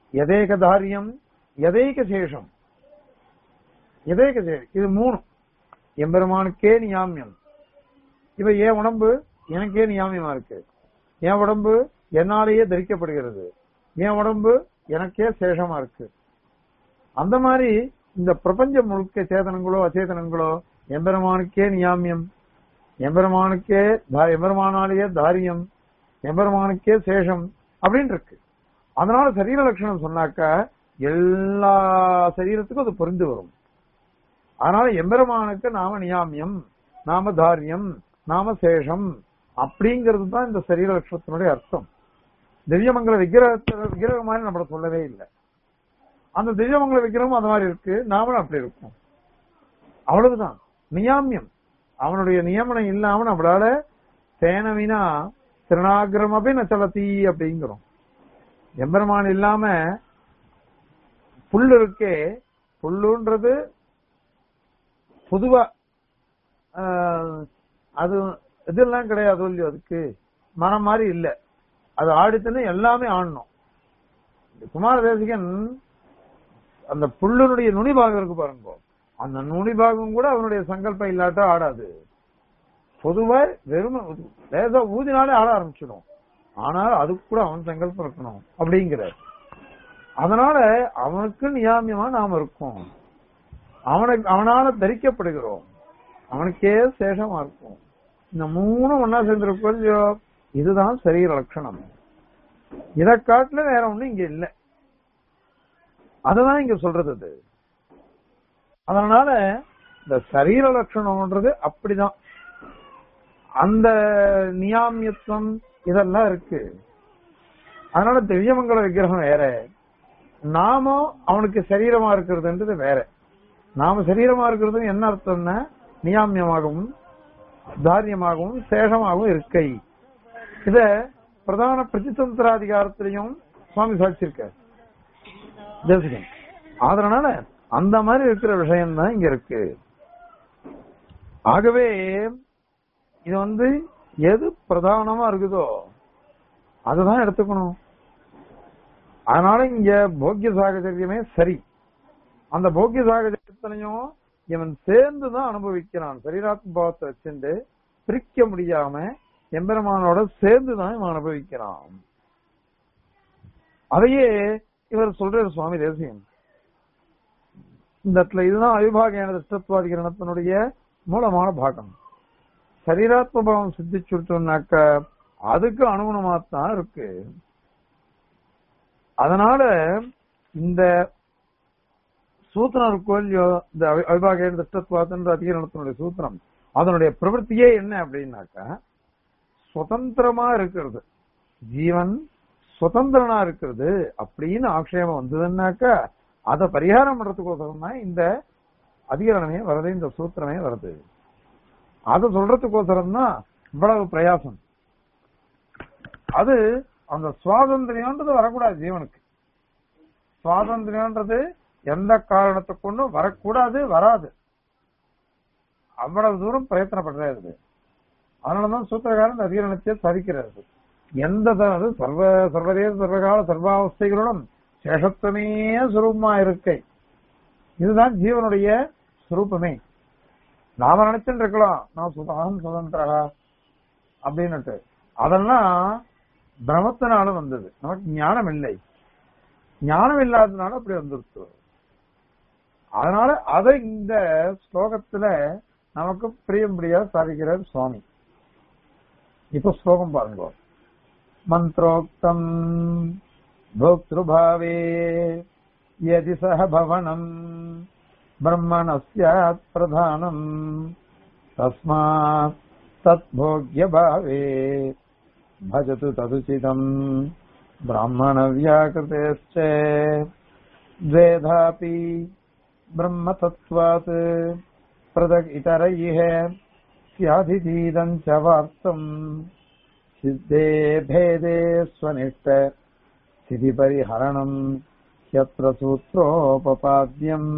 எதேக தாரியம் எதேக சேஷம் எதேக சேஷம் இது மூணு எம்பெருமானுக்கே நியாமியம் இவ என் உடம்பு எனக்கே நியாமியமா இருக்கு என் உடம்பு என்னாலேயே தரிக்கப்படுகிறது என் உடம்பு எனக்கே சேஷமா இருக்கு அந்த மாதிரி இந்த பிரபஞ்சம் முழுக்க சேதனங்களோ அச்சேதனங்களோ எம்பெருமானுக்கே நியாமியம் எம்பெருமானுக்கே தா- எம்பெருமானாலேயே தாரியம் எம்பெருமானுக்கே சேஷம் அப்படின்னு இருக்கு அதனால சரீர லட்சணம் சொன்னாக்கா எல்லா சரீரத்துக்கும் அது பொருந்து வரும் அதனால எம்பெருமானுக்கு நாம நியாமியம் நாம தாரியம் நாம சேஷம் அப்படிங்கிறது தான் இந்த சரீர லட்சணத்தினுடைய அர்த்தம் திவ்யமங்கல விக்கிரகத்தை விக்கிரகம் மாதிரி நம்மள சொல்லவே இல்லை அந்த திவ்யமங்கல விக்கிரகம் அந்த மாதிரி இருக்கு நாமளும் அப்படி இருக்கும் அவ்வளவுதான் நியாமியம் அவனுடைய நியமனம் இல்லாம நம்மளால தேனவினா திருநாகிரம் அப்படி நச்சலத்தி அப்படிங்கிறோம் எம்பெருமான் இல்லாம புல் இருக்கே புல்லுன்றது பொதுவா ஆஹ், அது இதெல்லாம் கிடையாது இல்லையோ அதுக்கு மரம் மாதிரி இல்ல அது ஆடித்துன்னு எல்லாமே ஆடணும் குமார தேசிகன் அந்த புல்லுனுடைய நுனி பாகம் இருக்கு பாருங்க அந்த நுனி பாகம் கூட அவனுடைய சங்கல்பம் இல்லாட்டா ஆடாது பொதுவா வெறும் லேசா ஊதினாலே ஆட ஆரம்பிச்சிடும் ஆனால் அதுக்கு கூட அவன் சங்கல்பம் இருக்கணும் அப்படிங்கிறார் அதனால அவனுக்கு நியாமியமா நாம இருக்கோம் அவனுக்கு அவனால தரிக்கப்படுகிறோம் அவனுக்கே சேஷமா இருக்கும் இந்த மூணும் ஒன்னா சேர்ந்திருக்கோ இல்லையோ இதுதான் சரீர லட்சணம் இதை காட்டுல வேற ஒண்ணும் இங்க இல்ல அததான் இங்க சொல்றது அது அதனால இந்த சரீர லட்சணம்ன்றது அப்படிதான் அந்த நியாமியத்துவம் இதெல்லாம் இருக்கு அதனால திவ்யமங்கல விக்கிரகம் வேற நாமும் அவனுக்கு சரீரமா இருக்கிறதுன்றது வேற நாம சரீரமா இருக்கிறது என்ன அர்த்தம்னா நியாமியமாகவும் தாரியமாகவும் சேஷமாகவும் இருக்கை இத பிரதான பிரதிதந்திராதிகாரத்திலையும் சுவாமி சாட்சியிருக்கார் தேசிகன் அதனால அந்த மாதிரி இருக்கிற விஷயம் தான் இங்க இருக்கு ஆகவே இது வந்து எது பிரதானமா இருக்குதோ அதுதான் எடுத்துக்கணும் அதனால இங்க போக்கிய சாகச்சரியமே சரி அந்த போக்கிய சாகச்சரியத்திலையும் இவன் சேர்ந்துதான் அனுபவிக்கிறான் சரீராத்ம பாவத்தை வச்சுட்டு பிரிக்க முடியாம எம்பெருமானோட சேர்ந்துதான் இவன் அனுபவிக்கிறான் அதையே இவர் சொல்றாரு சுவாமி தேசியம் இந்த இடத்துல இதுதான் அவிபாக திருஷ்டத்வாதிகரணத்தினுடைய மூலமான பாகம் சரீராத்ம பாவம் சித்திச்சுட்டோம்னாக்க அதுக்கு அனுகுணமாத்தான் இருக்கு அதனால இந்த சூத்திரம் இருக்கோ இல்லையோ இந்த அவி- அவிபாக திருஷ்டத்வாதன்ற அதிகரணத்தினுடைய சூத்திரம் அதனுடைய பிரவൃத்தியே என்ன அப்படின்னாக்கா சுதந்திரமா இருக்கிறது ஜீவன் சுதந்திரனா இருக்கிறது அப்படின்னு ஆக்ஷேபம் வந்ததுன்னாக்கா அதை பரிகாரம் பண்றதுக்கோசரம் தான் இந்த அதிகரணமே வருது இந்த சூத்திரமே வருது அதை சொல்றதுக்கோசரம் தான் இவ்வளவு பிரயாசம் அது அந்த சுவாதந்திரியன்றது வரக்கூடாது ஜீவனுக்கு சுவாதந்திரியன்றது எந்த காரணத்தை கொண்டும் வரக்கூடாது வராது அவ்வளவு தூரம் பிரயத்தனப்படுறது அதனாலதான் சூத்திரகாரன் இந்த அதிகரணத்தை சாதிக்கிறது எந்த த- அது சர்வ சர்வதேச சர்வகால சர்வாவஸ்தைகளுடன் சேஷத்துவமே சுரூபமா இருக்கை இதுதான் ஜீவனுடைய சுரூபமே நாம நினைச்சுட்டு இருக்கலாம் நான் சுதாகம் சுதந்திரா அப்படின்னுட்டு அதெல்லாம் பிரமத்தினால வந்தது நமக்கு ஞானம் இல்லை ஞானம் இல்லாததுனால அப்படி வந்துருச்சு அதனால அதை இந்த ஸ்லோகத்துல நமக்கு பிரியம்படியா சாதிக்கிறார் சுவாமி இப்ப ஸ்லோகம் பாருங்க மந்திரோக்தம் भोक्तृभावे यदि सह भवनम् ब्रह्मण स्यात् प्रधानम् तस्मात् तद्भोग्यभावे भजतु तदुचितम् ब्राह्मणव्याकृतेश्च द्वेधापि ब्रह्मतत्त्वात् पृथक् इतरैः स्याधितीदम् च वार्तम् सिद्धे भेदे स्वनिष्ठ स्थितिपरिहरणम् यत्र सूत्रोपपाद्यम्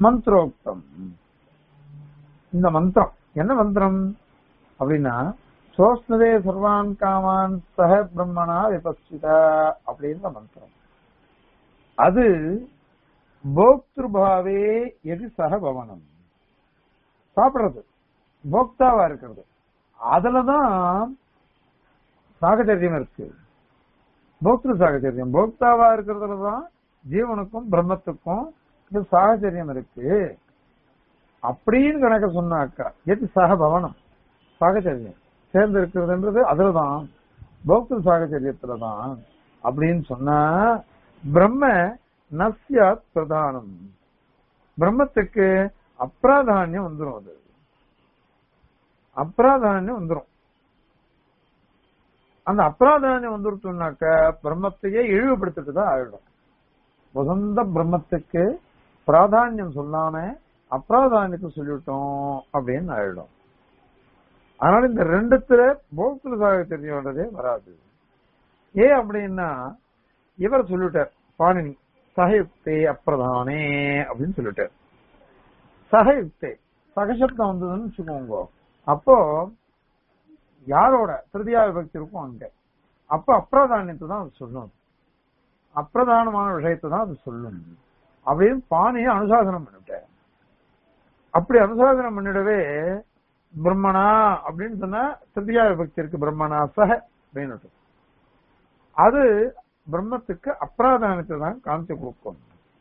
மந்திரோக்தம் இந்த மந்திரம் என்ன மந்திரம் அப்படின்னா சோஸ்னதே சர்வான் காமான் சக பிரம்மனா விபஸ்திதா அப்படின்னு மந்திரம் அது போக்திருபாவே எது சக பவனம் சாப்பிடுறது போக்தாவா இருக்கிறது அதுலதான் சாகச்சரியம் இருக்கு போக்திரு சாகச்சரியம் போக்தாவா இருக்கிறதுலதான் ஜீவனுக்கும் பிரம்மத்துக்கும் இது சாகச்சரியம் இருக்கு அப்படின்னு கணக்க சொன்னாக்கா எது சக பவனம் சாகச்சரியம் சேர்ந்து இருக்கிறதுன்றது அதுலதான் போக்திரு சாகச்சரியத்துலதான் அப்படின்னு சொன்னா பிரம்ம நஸ்யாத் பிரதானம் பிரம்மத்துக்கு அப்பிராதானியம் வந்துரும் அது அப்பிராதானியம் வந்துரும் அந்த அப்பிராதானியம் வந்துருச்சுனாக்க பிரம்மத்தையே இழிவுபடுத்திட்டு தான் ஆயிடும் வசந்த பிரம்மத்துக்கு பிராதானியம் சொல்லாம அப்பிராதானியத்தை சொல்லிட்டோம் அப்படின்னு ஆயிடும் அதனால இந்த ரெண்டுத்துல போக்திரு சாகச்சரியன்றதே வராது ஏன் அப்படின்னா இவர் சொல்லிட்டார் பாணினி சகயுக்தே அப்பிரதானே அப்படின்னு சொல்லிட்டார் சகயுக்தே சகசப்தம் வந்ததுன்னு வச்சுக்கோங்க அப்போ யாரோட திருதியா விபக்தி இருக்கும் அங்க அப்ப அப்பிரதானியத்தை தான் அது சொல்லும் அப்பிரதானமான விஷயத்தை தான் அது சொல்லும் அப்படின்னு பாணியை அனுசாசனம் பண்ணிவிட்டேன் அப்படி அனுசாசனம் பண்ணிடவே பிரம்மனா அப்படின்னு சொன்னா திருதியா விபக்தி இருக்கு பிரம்மனா சக அப்படின்னு அது பிரம்மத்துக்கு அப்பிராதானத்தை தான் காமிச்சு கொடுக்கும்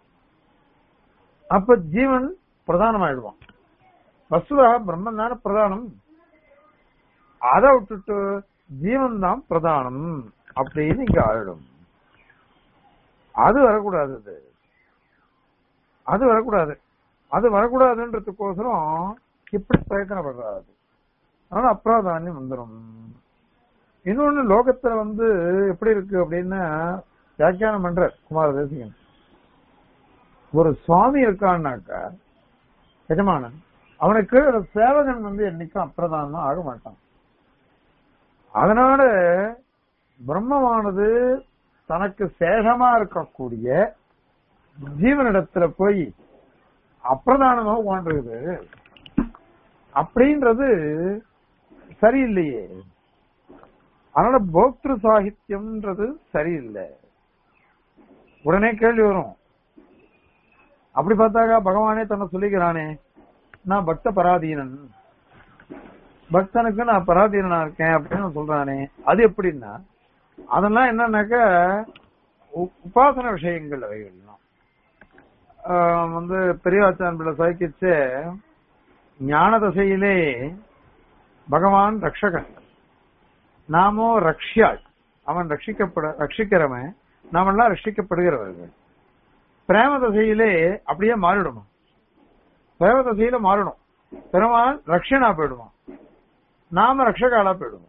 அப்ப ஜீவன் பிரதானமாயிடுவான் வசுதாக பிரம்மன் தானே பிரதானம் அதை விட்டுட்டு ஜீவன் தான் பிரதானம் அப்படின்னு இங்க ஆயிடும் அது வரக்கூடாது அது அது வரக்கூடாது அது வரக்கூடாதுன்றதுக்கோசரம் இப்படி பிரயத்தனப்படுறாது அதனால அப்பிராதானியம் வந்துடும் இன்னொன்னு லோகத்துல வந்து எப்படி இருக்கு அப்படின்னா வியாக்கியானம் பண்ற குமார தேசிகன் ஒரு சுவாமி இருக்கான்னாக்கா எஜமானன் அவனுக்கு ஒரு சேவகன் வந்து என்னைக்கும் அப்பிரதானமா ஆக மாட்டான் அதனால பிரம்மமானது தனக்கு சேகமா இருக்கக்கூடிய ஜீவனிடத்துல போய் அப்பிரதானமாக வாழ்றது அப்படின்றது சரியில்லையே அதனால போக்திரு சாகித்யம்ன்றது சரியில்லை உடனே கேள்வி வரும் அப்படி பார்த்தாக்கா பகவானே தன்னை சொல்லிக்கிறானே நான் பக்த பராதீனன் பக்தனுக்கு நான் பராதீனனா இருக்கேன் அப்படின்னு சொல்றானே அது எப்படின்னா அதெல்லாம் என்னன்னாக்க உ- உபாசன விஷயங்கள் அவைகள்லாம் ஆஹ் வந்து பெரியவாச்சான் பிள்ளை சாய்க்கிச்சு ஞான தசையிலே பகவான் ரக்ஷகன் நாமோ ரக்ஷியாள் அவன் ரட்சிக்கப்பட ரட்சிக்கிறவன் நாமெல்லாம் ரட்சிக்கப்படுகிறவர்கள் பிரேம தசையிலே அப்படியே மாறிடுமா பிரேம தசையில மாறணும் பெருமான் ரக்ஷனா போயிடுவான் நாம ரக்ஷகாலா போயிடுவோம்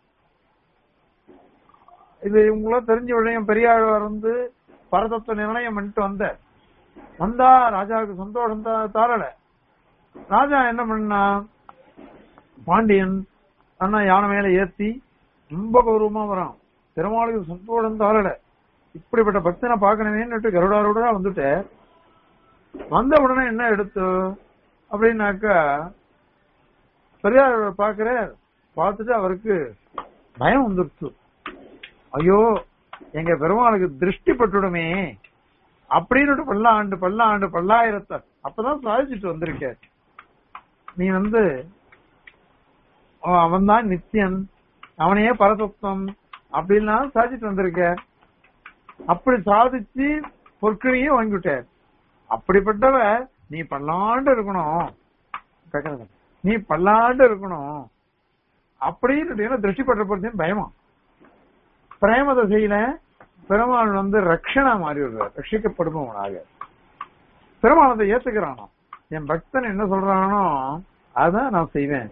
இது இவங்களாம் தெரிஞ்ச விஷயம் பெரியாழ்வார் வந்து பரதத்துவ நிர்ணயம் பண்ணிட்டு வந்த வந்தா ராஜாவுக்கு சந்தோஷம் தா- தாரல ராஜா என்ன பண்ணா பாண்டியன் அண்ணா யானை மேல ஏத்தி ரொம்ப கௌரவமா வரான் பெருமாளுக்கு சந்தோஷம் தாரல இப்படிப்பட்ட பக்தனை பாக்கணுமேன்னு கருடாரோட வந்துட்டு வந்த உடனே என்ன எடுத்து அப்படின்னாக்கா பெரியார் பாக்குற பார்த்துட்டு அவருக்கு பயம் வந்துருச்சு ஐயோ எங்க பெருமாளுக்கு திருஷ்டி பட்டுடுமே அப்படின்னு பல்லாண்டு பல்லாண்டு பல்லாயிரத்தை அப்பதான் சாதிச்சுட்டு வந்திருக்க நீ வந்து அவன் தான் நித்தியன் அவனையே பரதத்துவம் அப்படின்லாம் சாதிச்சுட்டு வந்திருக்க அப்படி சாதிச்சு பொற்களையே வாங்கிவிட்ட அப்படிப்பட்டவ நீ பல்லாண்டு இருக்கணும் கேக்குறேன். நீ பல்லாண்டு இருக்கணும் அப்படின்னு திருஷ்டி பற்ற பொறுத்தையும் பயமா பிரேம தசையில பெருமாள் வந்து ரக்ஷனா மாறி விடுறார் ரட்சிக்கப்படுபவனாக பெருமாள் அதை ஏத்துக்கிறானோ என் பக்தன் என்ன சொல்றானோ அதான் நான் செய்வேன்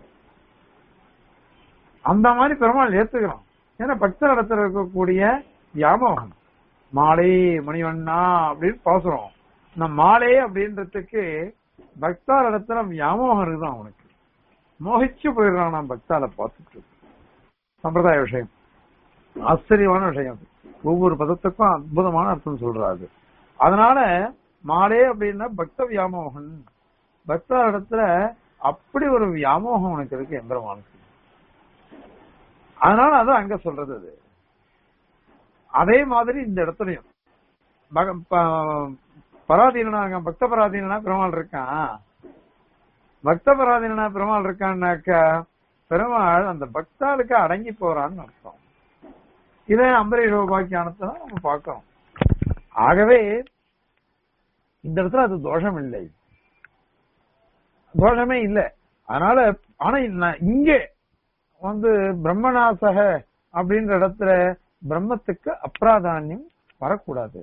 அந்த மாதிரி பெருமாள் ஏத்துக்கிறான் ஏன்னா பக்தர் இடத்துல இருக்கக்கூடிய வியாமோகம் மாலை மணிவண்ணா அப்படின்னு பாசுறோம் இந்த மாலை அப்படின்றதுக்கு பக்தார் இடத்துல வியாமோகம் இருக்குதான் அவனுக்கு மோகிச்சு போயிடுறான் நான் பக்தால பார்த்துட்டு சம்பிரதாய விஷயம் ஆச்சரியமான விஷயம் அது. ஒவ்வொரு பதத்துக்கும் அற்புதமான அர்த்தம் சொல்றாரு அதனால மாலே அப்படின்னா பக்த வியாமோகன் பக்த இடத்துல அப்படி ஒரு வியாமோகம் உனக்கு இருக்கு எந்திரமானுக்கு அதனால அது அங்க சொல்றது அது அதே மாதிரி இந்த இடத்துலயும் பக- ப- பராதீனனா இருக்கான் பக்த பராதீனனா பெருமாள் இருக்கான் பக்த பராதீனனா பெருமாள் இருக்கான்னாக்கா பெருமாள் அந்த பக்தாளுக்கு அடங்கி போறான்னு அர்த்தம் இதே அம்பரீஷ உபாக்கியானத்தை தான் நம்ம பார்க்கிறோம் ஆகவே இந்த இடத்துல அது தோஷம் இல்லை தோஷமே இல்லை அதனால ஆனா நான் இங்கே வந்து பிரம்மநாசக அப்படின்ற இடத்துல பிரம்மத்துக்கு அப்பிராதானியம் வரக்கூடாது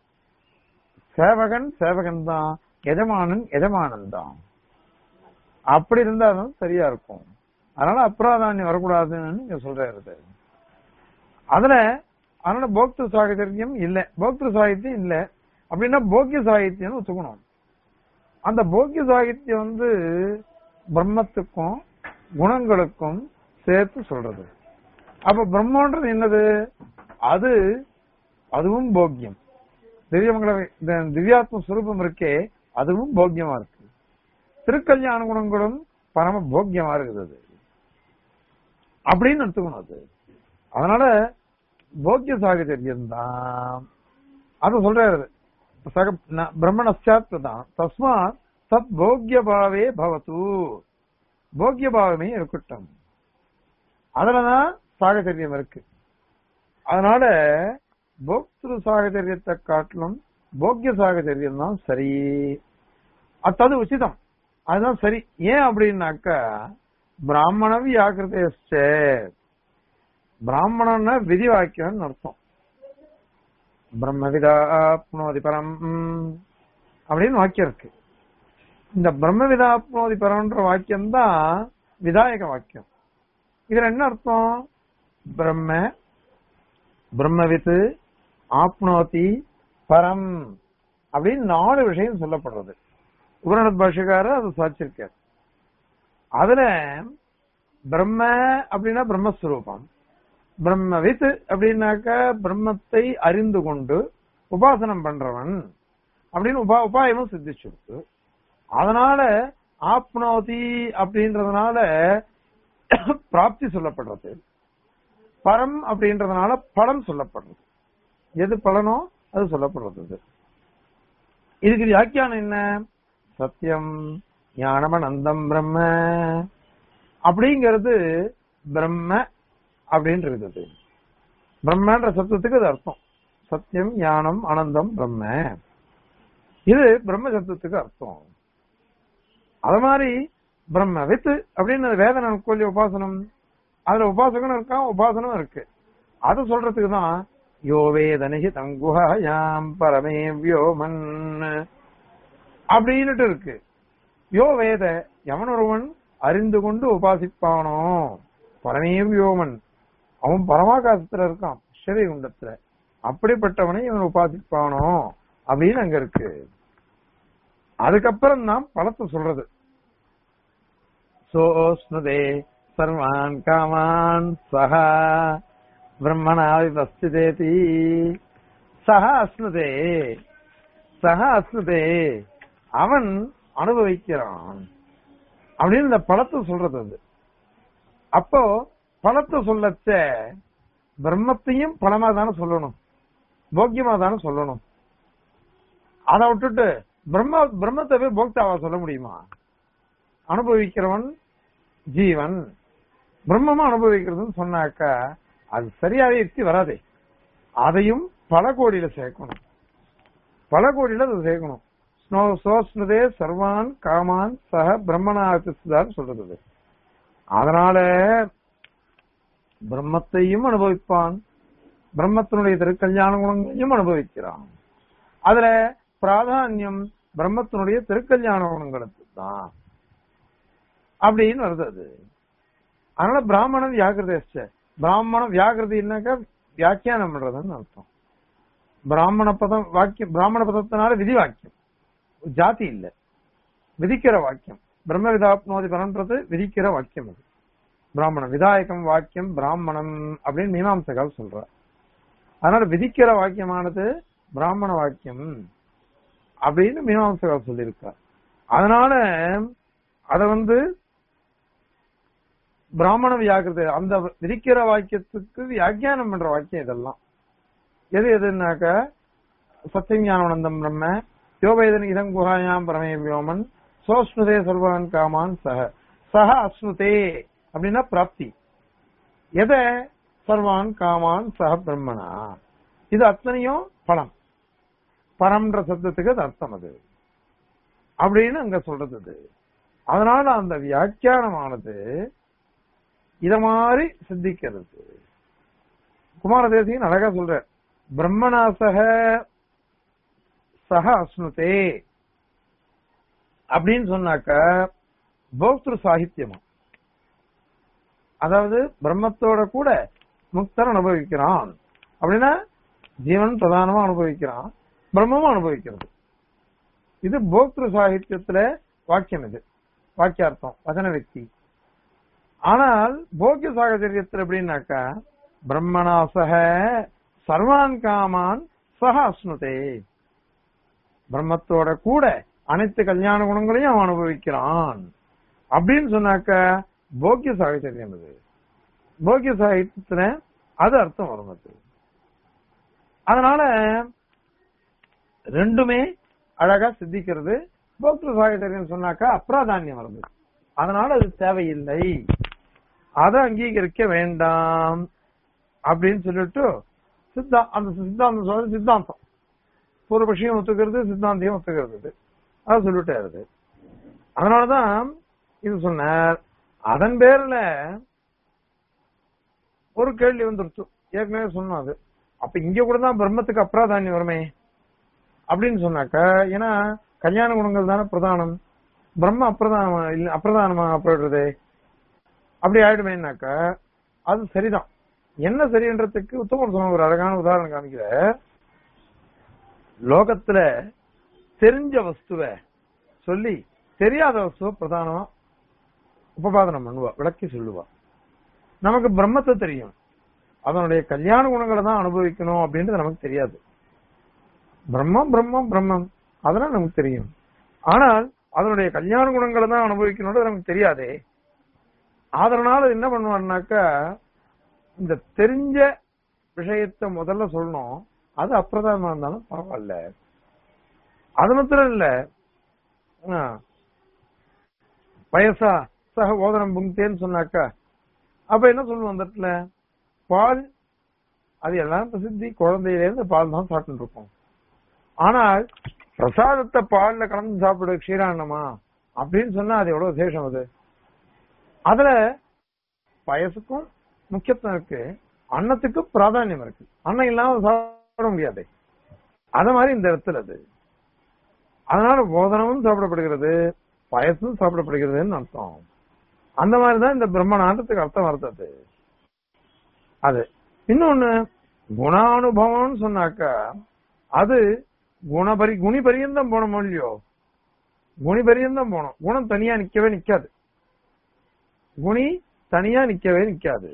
சேவகன் சேவகன் தான் எஜமானன் எஜமானன் தான் அப்படி இருந்தாலும் சரியா இருக்கும் அதனால அப்பிராதானியம் வரக்கூடாதுன்னு நீங்க சொல்றாரு அதுல அதனால போக்து சாகித்யம் இல்ல போக்து சாகித்யம் இல்ல அப்படின்னா போக்கிய சாகித்யம்னு வச்சுக்கணும் அந்த போக்கிய சாகித்யம் வந்து பிரம்மத்துக்கும் குணங்களுக்கும் சேர்த்து சொல்றது அப்ப பிரம்மன்றது என்னது அது அதுவும் போக்கியம் திவ்யமங்கள இந்த திவ்யாத்ம சுரூபம் இருக்கே அதுவும் போக்கியமா இருக்கு திருக்கல்யாண குணங்களும் பரம போக்கியமா இருக்குது அது அப்படின்னு எடுத்துக்கணும் அது அதனால போக்கிய சாகச்சரியம் தான் அது சொல்றாரு சக ந- பிரம்மணஸ்யாத் தான் தஸ்மாத் தத் போக்கிய பாவே பவத்து போக்கிய பாவமே இருக்கட்டும் அதுலதான் சாகச்சரியம் இருக்கு அதனால போக்திரு சாகச்சரியத்தை காட்டிலும் போக்கிய சாகச்சரியம் தான் சரி அத்தது உச்சிதம் அதுதான் சரி ஏன் அப்படின்னாக்கா பிராமண வியாக்கிருதேச்ச பிராமணன்னா விதி வாக்கியம்னு அர்த்தம் பிரம்மவிதா ஆப்னோதி பரம் அப்படின்னு வாக்கியம் இருக்கு இந்த பிரம்மவிதா ஆப்னோதி பரம்ன்ற வாக்கியம் தான் விதாயக வாக்கியம் இதுல என்ன அர்த்தம் பிரம்ம பிரம்மவித்து ஆப்னோதி பரம் அப்படின்னு நாலு விஷயம் சொல்லப்படுறது உபரணத் பாஷக்காரர் அது சாட்சிருக்கார் அதுல பிரம்ம அப்படின்னா பிரம்மஸ்வரூபம் பிரம்மவித் அப்படின்னாக்க பிரம்மத்தை அறிந்து கொண்டு உபாசனம் பண்றவன் அப்படின்னு உபா உபாயமும் சித்திச்சுருக்கு அதனால ஆப்னோதி அப்படின்றதுனால பிராப்தி சொல்லப்படுறது பரம் அப்படின்றதுனால பலன் சொல்லப்படுறது எது பலனோ அது சொல்லப்படுறது இதுக்கு வியாக்கியானம் என்ன சத்தியம் ஞானமனந்தம் பிரம்ம அப்படிங்கிறது பிரம்ம அப்படின்றது அது. பிரம்மன்ற சப்தத்துக்கு அது அர்த்தம் சத்தியம் ஞானம் அனந்தம் பிரம்ம இது பிரம்ம சப்தத்துக்கு அர்த்தம் அது மாதிரி பிரம்ம வித்து அப்படின்னு வேதனை கோலி உபாசனம் அதுல உபாசகனும் இருக்கான் உபாசனம் இருக்கு அது சொல்றதுக்கு தான் யோ வேதனிகி தங்குஹாயாம் பரமே வியோமன் அப்படின்னுட்டு இருக்கு யோ வேத எவன் ஒருவன் அறிந்து கொண்டு உபாசிப்பானோ பரமே வியோமன் அவன் பரமாகாசத்துல இருக்கான் ஸ்ரீகுண்டத்துல அப்படிப்பட்டவனை இவன் உபாசிப்பானோ அப்படின்னு அங்க இருக்கு அதுக்கப்புறம் தான் பலத்தை சொல்றது சோஸ்னுதே சர்வான் காமான் சஹா பிரம்மணா விபஸ்திதேதி சஹா அஸ்னுதே சஹா அஸ்னுதே அவன் அனுபவிக்கிறான் அப்படின்னு இந்த பழத்தை சொல்றது அது அப்போ பழத்தை சொல்லச்ச பிரம்மத்தையும் பழமா தானே சொல்லணும் போக்கியமா தானே சொல்லணும் அதை விட்டுட்டு பிரம்ம பிரம்மத்தை போய் போக்தாவா சொல்ல முடியுமா அனுபவிக்கிறவன் ஜீவன் பிரம்மமா அனுபவிக்கிறதுன்னு சொன்னாக்கா அது சரியாவே யுக்தி வராதே அதையும் பல கோடியில சேர்க்கணும் பல கோடியில அதை சேர்க்கணும் ஸ்னோ- சோஸ்னுதே சர்வான் காமான் சக பிரம்மனாதான் சொல்றது அது. அதனால பிரம்மத்தையும் அனுபவிப்பான் பிரம்மத்தினுடைய திருக்கல்யாண குணங்களையும் அனுபவிக்கிறான் அதுல பிராதானியம் பிரம்மத்தினுடைய திருக்கல்யாண குணங்களுக்கு தான் அப்படின்னு வருது அது அதனால பிராமணன் வியாகிருதேச்ச பிராமணம் வியாகிருதினாக்கா வியாக்கியானம் பண்றதுன்னு அர்த்தம் பிராமண பதம் வாக்கியம் பிராமண பதத்தினால விதி வாக்கியம் ஜாதி இல்ல விதிக்கிற வாக்கியம் பிரம்ம விதாப்னோதி பரன்றது விதிக்கிற வாக்கியம் அது பிராமணம் விதாயகம் வாக்கியம் பிராமணம் அப்படின்னு மீமாம்சகால் சொல்றார் அதனால விதிக்கிற வாக்கியமானது பிராமண வாக்கியம் அப்படின்னு மீமாம்சகால் சொல்லியிருக்கார் அதனால அத வந்து பிராமண வியாகிருத அந்த விதிக்கிற வாக்கியத்துக்கு வியாக்கியானம் பண்ற வாக்கியம் இதெல்லாம் எது எதுனாக்க சத்தியஞானவனந்தம் பிரம்ம யோபேதன் இதம் குஹாயாம் பரமே வியோமன் சோஸ்னுதே சர்வான் காமான் சக சக அஸ்னுதே அப்படின்னா பிராப்தி எதை சர்வான் காமான் சக பிரம்மனா இது அத்தனையும் பலம் பரம்ன்ற சப்தத்துக்கு அது அர்த்தம் அது அப்படின்னு அங்க சொல்றது அது அதனால அந்த வியாக்கியானமானது இத மாதிரி சித்திக்கிறது குமாரதேசிகன் அழகா சொல்ற பிரம்மனாசக சக அஸ்னுதே அப்படின்னு சொன்னாக்க போக்திரு சாகித்யமா அதாவது பிரம்மத்தோட கூட முக்தன் அனுபவிக்கிறான் அப்படின்னா ஜீவன் பிரதானமா அனுபவிக்கிறான் பிரம்மமும் அனுபவிக்கிறது இது போக்திரு சாகித்யத்துல வாக்கியம் இது வாக்கியார்த்தம் வசன व्यक्ति ஆனால் போக்கிய சாகச்சரியத்தில் எப்படின்னாக்கா பிரம்மனாசக சர்வான் காமான் சக அஸ்னுதே பிரம்மத்தோட கூட அனைத்து கல்யாண குணங்களையும் அவன் அனுபவிக்கிறான் அப்படின்னு சொன்னாக்க போக்கிய சாகித்யம் அது போக்கிய சாகித்யத்துல அது அர்த்தம் வரும் அது அதனால ரெண்டுமே அழகா சித்திக்கிறது போக்திரு சாகித்யம் சொன்னாக்கா அப்ராதானியம் வருது அதனால அது தேவையில்லை அதை அங்கீகரிக்க வேண்டாம் அப்படின்னு சொல்லிட்டு சித்தா அந்த சித்தாந்தம் சொல்றது சித்தாந்தம் பூர்வபட்சியம் ஒத்துக்கிறது சித்தாந்தியம் ஒத்துக்கிறது இது. அதை சொல்லிட்டாரு அதனாலதான் இது சொன்னார் அதன் பேர்ல ஒரு கேள்வி வந்துருச்சு ஏற்கனவே சொன்னோம் அது அப்ப இங்க கூட தான் பிரம்மத்துக்கு அப்ராதானியம் வருமே அப்படின்னு சொன்னாக்க ஏன்னா கல்யாண குணங்கள் தானே பிரதானம் பிரம்ம அப்பிரதானமா இல்ல அப்பிரதானமா போயிடுறது அப்படி ஆயிடுமேனாக்க அது சரிதான் என்ன சரின்றதுக்கு உத்தமர் சொன்ன ஒரு அழகான உதாரணம் காமிக்கிற லோகத்துல தெரிஞ்ச வஸ்துவ சொல்லி தெரியாத வஸ்துவ பிரதானமா உபபாதனம் பண்ணுவா விளக்கி சொல்லுவா நமக்கு பிரம்மத்தை தெரியும் அதனுடைய கல்யாண குணங்களை தான் அனுபவிக்கணும் அப்படின்றது நமக்கு தெரியாது பிரம்மம் பிரம்மம் பிரம்மம் அதெல்லாம் நமக்கு தெரியும் ஆனால் அதனுடைய கல்யாண குணங்களை தான் அனுபவிக்கணும்ன்றது நமக்கு தெரியாதே அதனால என்ன பண்ணுவான்னாக்கா இந்த தெரிஞ்ச விஷயத்த முதல்ல சொல்லணும் அது அப்பிரதானமா இருந்தாலும் பரவாயில்ல அது மாத்திரம் இல்ல ஆ, வயசா சக ஓதனம் புங்தேன்னு சொன்னாக்கா அப்ப என்ன சொல்லுவோம் அந்த இடத்துல பால் அது எல்லாம் பிரசித்தி குழந்தையில இருந்து பால் தான் சாப்பிட்டு இருக்கோம் ஆனால் பிரசாதத்தை பால்ல கலந்து சாப்பிடு க்ஷீராண்ணமா அப்படின்னு சொன்னா அது எவ்வளவு விசேஷம் அது அதுல வயசுக்கும் முக்கியத்துவம் இருக்கு அன்னத்துக்கு பிராதானியம் இருக்கு அன்னம் இல்லாம சாப்பிட முடியாது அத மாதிரி இந்த இடத்துல அது அதனால போதனமும் சாப்பிடப்படுகிறது பயசும் சாப்பிடப்படுகிறதுன்னு அர்த்தம் அந்த மாதிரிதான் இந்த பிரம்மநாண்டத்துக்கு அர்த்தம் வருது அது இன்னொன்னு குணானுபவம்னு சொன்னாக்கா அது குணபரி குணி பரியந்தம் போனோம் இல்லையோ குணி பரியந்தம் போனோம் குணம் தனியா நிக்கவே நிக்காது குணி தனியா நிக்கவே நிக்காது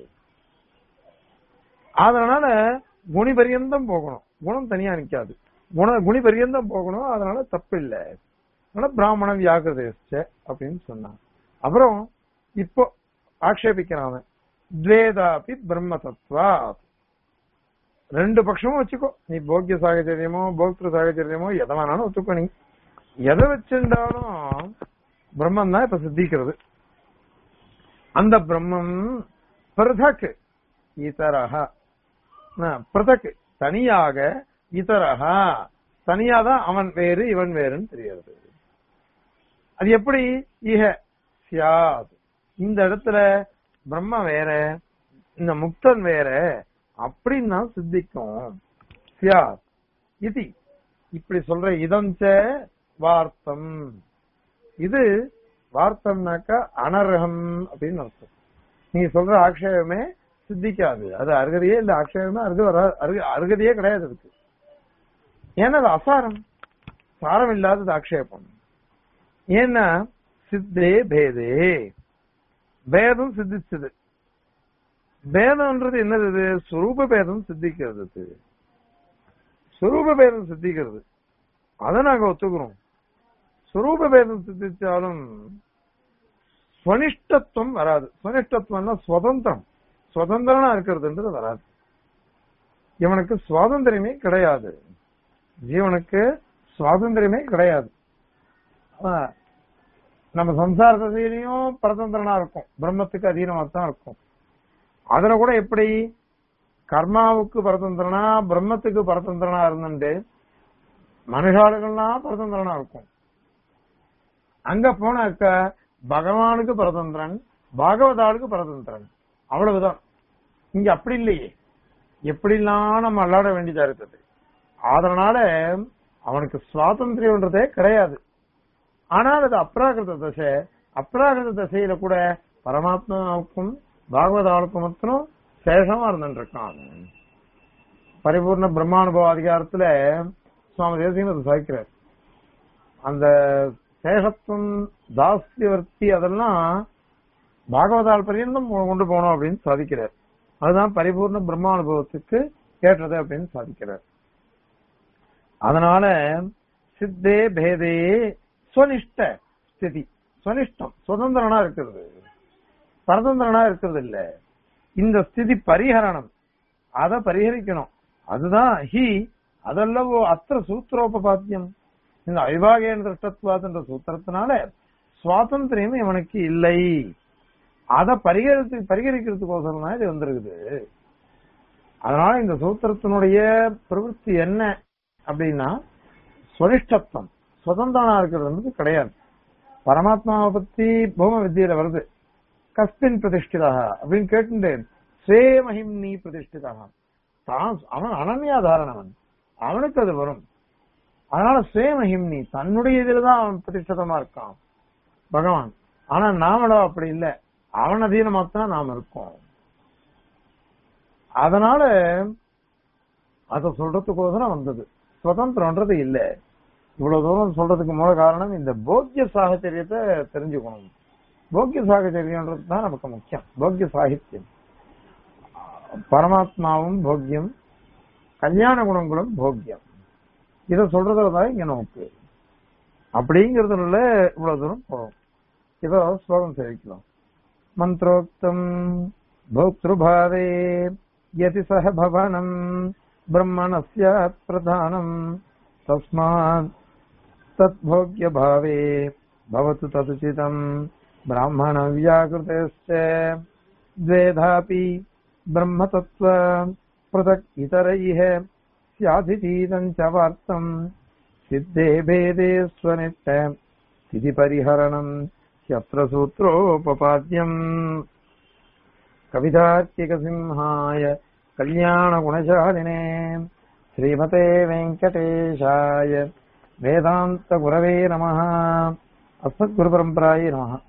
அதனால குணி பரியந்தம் போகணும் குணம் தனியா நிக்காது குண குணி பரியந்தம் போகணும் அதனால தப்பு இல்ல அதனால பிராமண வியாகிருதேச்ச அப்படின்னு சொன்னான் அப்புறம் இப்போ ஆக்ஷேபிக்கிறான் அவன். துவேதாபி பிரம்ம தத்வா ரெண்டு பட்சமும் வச்சுக்கோ நீ போக்கிய சாகச்சரியமோ போக்திரு சாகச்சரியமோ எதை வேணாலும் ஒத்துக்கோ நீ எதை வச்சிருந்தாலும் பிரம்மம் தான் இப்ப சித்திக்கிறது அந்த பிரம்மம் பிரதக் இதரஹா பிரதக் தனியாக இதரஹா தனியாதான் அவன் வேறு இவன் வேறுன்னு தெரிகிறது அது எப்படி இஹ சியாத் இந்த இடத்துல பிரம்ம வேற இந்த முக்தன் வேற அப்படின்னு தான் சித்திக்கும் சியாத் இது இப்படி சொல்ற இதஞ்ச வார்த்தம் இது வார்த்தம்னாக்கா அனர்ஹம் அப்படின்னு அர்த்தம் நீ சொல்ற ஆக்ஷேபமே சித்திக்காது அது அருகதையே இல்ல ஆக்ஷேபமே அருக வர- அருக- அருகதையே கிடையாது அதுக்கு ஏன்னா அது அசாரம் சாரம் இல்லாதது ஆக்ஷேபம் ஏன்னா சித்தே பேதே பேதம் சித்திச்சது பேதம்ன்றது என்னது இது சுரூப பேதம் சித்திக்கிறது இது. சுரூப பேதம் சித்திக்கிறது அதை நாங்க ஒத்துக்கிறோம் சுரூப பேதம் சித்திச்சாலும் சுவனிஷ்டத்துவம் வராது சுவனிஷ்டத்துவம்னா சுதந்திரம் சுதந்திரனா இருக்கிறதுன்றது வராது இவனுக்கு சுவாதந்திரமே கிடையாது ஜீவனுக்கு சுவாதந்திரமே கிடையாது ஆ, நம்ம சம்சார தசையிலையும் பரதந்திரனா இருக்கும் பிரம்மத்துக்கு அதீனமா தான் இருக்கும் அதுல கூட எப்படி கர்மாவுக்கு பரதந்திரனா பிரம்மத்துக்கு பரதந்திரனா இருந்துட்டு மனுஷாளுகள்லாம் பரதந்திரனா இருக்கும் அங்க போனாக்க பகவானுக்கு பரதந்திரன் பாகவதாளுக்கு பரதந்திரன் அவ்வளவுதான் இங்க அப்படி இல்லையே எப்படிலாம் நம்ம விளையாட வேண்டியதா இருக்குது அதனால அவனுக்கு சுவாதந்திரம்ன்றதே கிடையாது ஆனால் அது அப்ராகிருத தசை அப்ராகிருத தசையில கூட பரமாத்மாவுக்கும் பாகவதாவுக்கும் மாத்திரம் சேஷமா இருந்துட்டு இருக்கான் பரிபூர்ண பிரம்மானுபவ அதிகாரத்துல சுவாமி தேசியம் அதை சாய்க்கிறார் அந்த சேஷத்துவம் தாஸ்தியவர்த்தி அதெல்லாம் பாகவதால் பரியந்தம் கொண்டு போகணும் அப்படின்னு சாதிக்கிறார் அதுதான் பரிபூர்ண பிரம்மானுபவத்துக்கு ஏற்றது அப்படின்னு சாதிக்கிறார் அதனால சித்தே பேதே ஸ்வனிஷ்ட ஸ்திதி ஸ்வனிஷ்டம் சுதந்திரனா இருக்கிறது பரதந்திரனா இருக்கிறது இல்ல இந்த ஸ்திதி பரிஹரணம் அத பரிஹரிக்கணும் அதுதான் ஹி அதல்லவோ அத்திர சூத்திரோபபாத்தியம் இந்த அவிபாகேன திருஷ்டத்வாத் என்ற சூத்திரத்தினால சுவாதந்திரம் இவனுக்கு இல்லை அத பரிகரித்து பரிகரிக்கிறதுக்கோசரம் தான் இது வந்திருக்குது அதனால இந்த சூத்திரத்தினுடைய பிரவೃತ್ತಿ என்ன அப்படின்னா சுவனிஷ்டத்துவம் சுதந்திரனா இருக்கிறது கிடையாது பரமாத்மாவை பத்தி பூம வித்தியில வருது கஸ்மின் பிரதிஷ்டிதா அப்படின்னு கேட்டு ஸ்வே மகிம்னி பிரதிஷ்டிதா தான் அவன் அனன்யாதாரணவன் அவனுக்கு அது வரும் அதனால ஸ்வே மகிம்னி தன்னுடைய இதுலதான் அவன் பிரதிஷ்டிதமா இருக்கான் பகவான் ஆனா நாமளோ அப்படி இல்ல அவன் அதீனமா தான் நாம் இருக்கோம் அதனால அத சொல்றதுக்கோசரம் வந்தது சுதந்திரம்ன்றது இல்ல இவ்வளவு தூரம் சொல்றதுக்கு மூல காரணம் இந்த போக்கிய சாகச்சரியத்தை தெரிஞ்சுக்கணும் போக்கிய சாகச்சரியன்றது தான் நமக்கு முக்கியம் போக்கிய சாகித்யம் பரமாத்மாவும் போக்கியம் கல்யாண குணங்களும் போக்கியம் இத சொல்றதுல தான் இங்க நமக்கு அப்படிங்கறதுல இவ்வளவு தூரம் போறோம் இதோ ஸ்லோகம் தெரிவிக்கலாம் மந்திரோக்தம் भोक्तृभावे यति सह भवनम् ब्रह्मणस्य प्रधानम् तस्मात् तद्भोग्यभावे भवतु तदुचितम् ब्राह्मणव्याकृतेश्च द्वेधापि ब्रह्मतत्त्व पृथक् इतरैः स्याधितीतम् च वार्तम् सिद्धे भेदे स्वनिष्ठ स्थितिपरिहरणम् ह्यत्र सूत्रोपपाद्यम् कवितार्किकसिंहाय कल्याणगुणशालिने श्रीमते वेङ्कटेशाय वेदान्तगुरवे नमः अस्मद्गुरुपरम्परायै नमः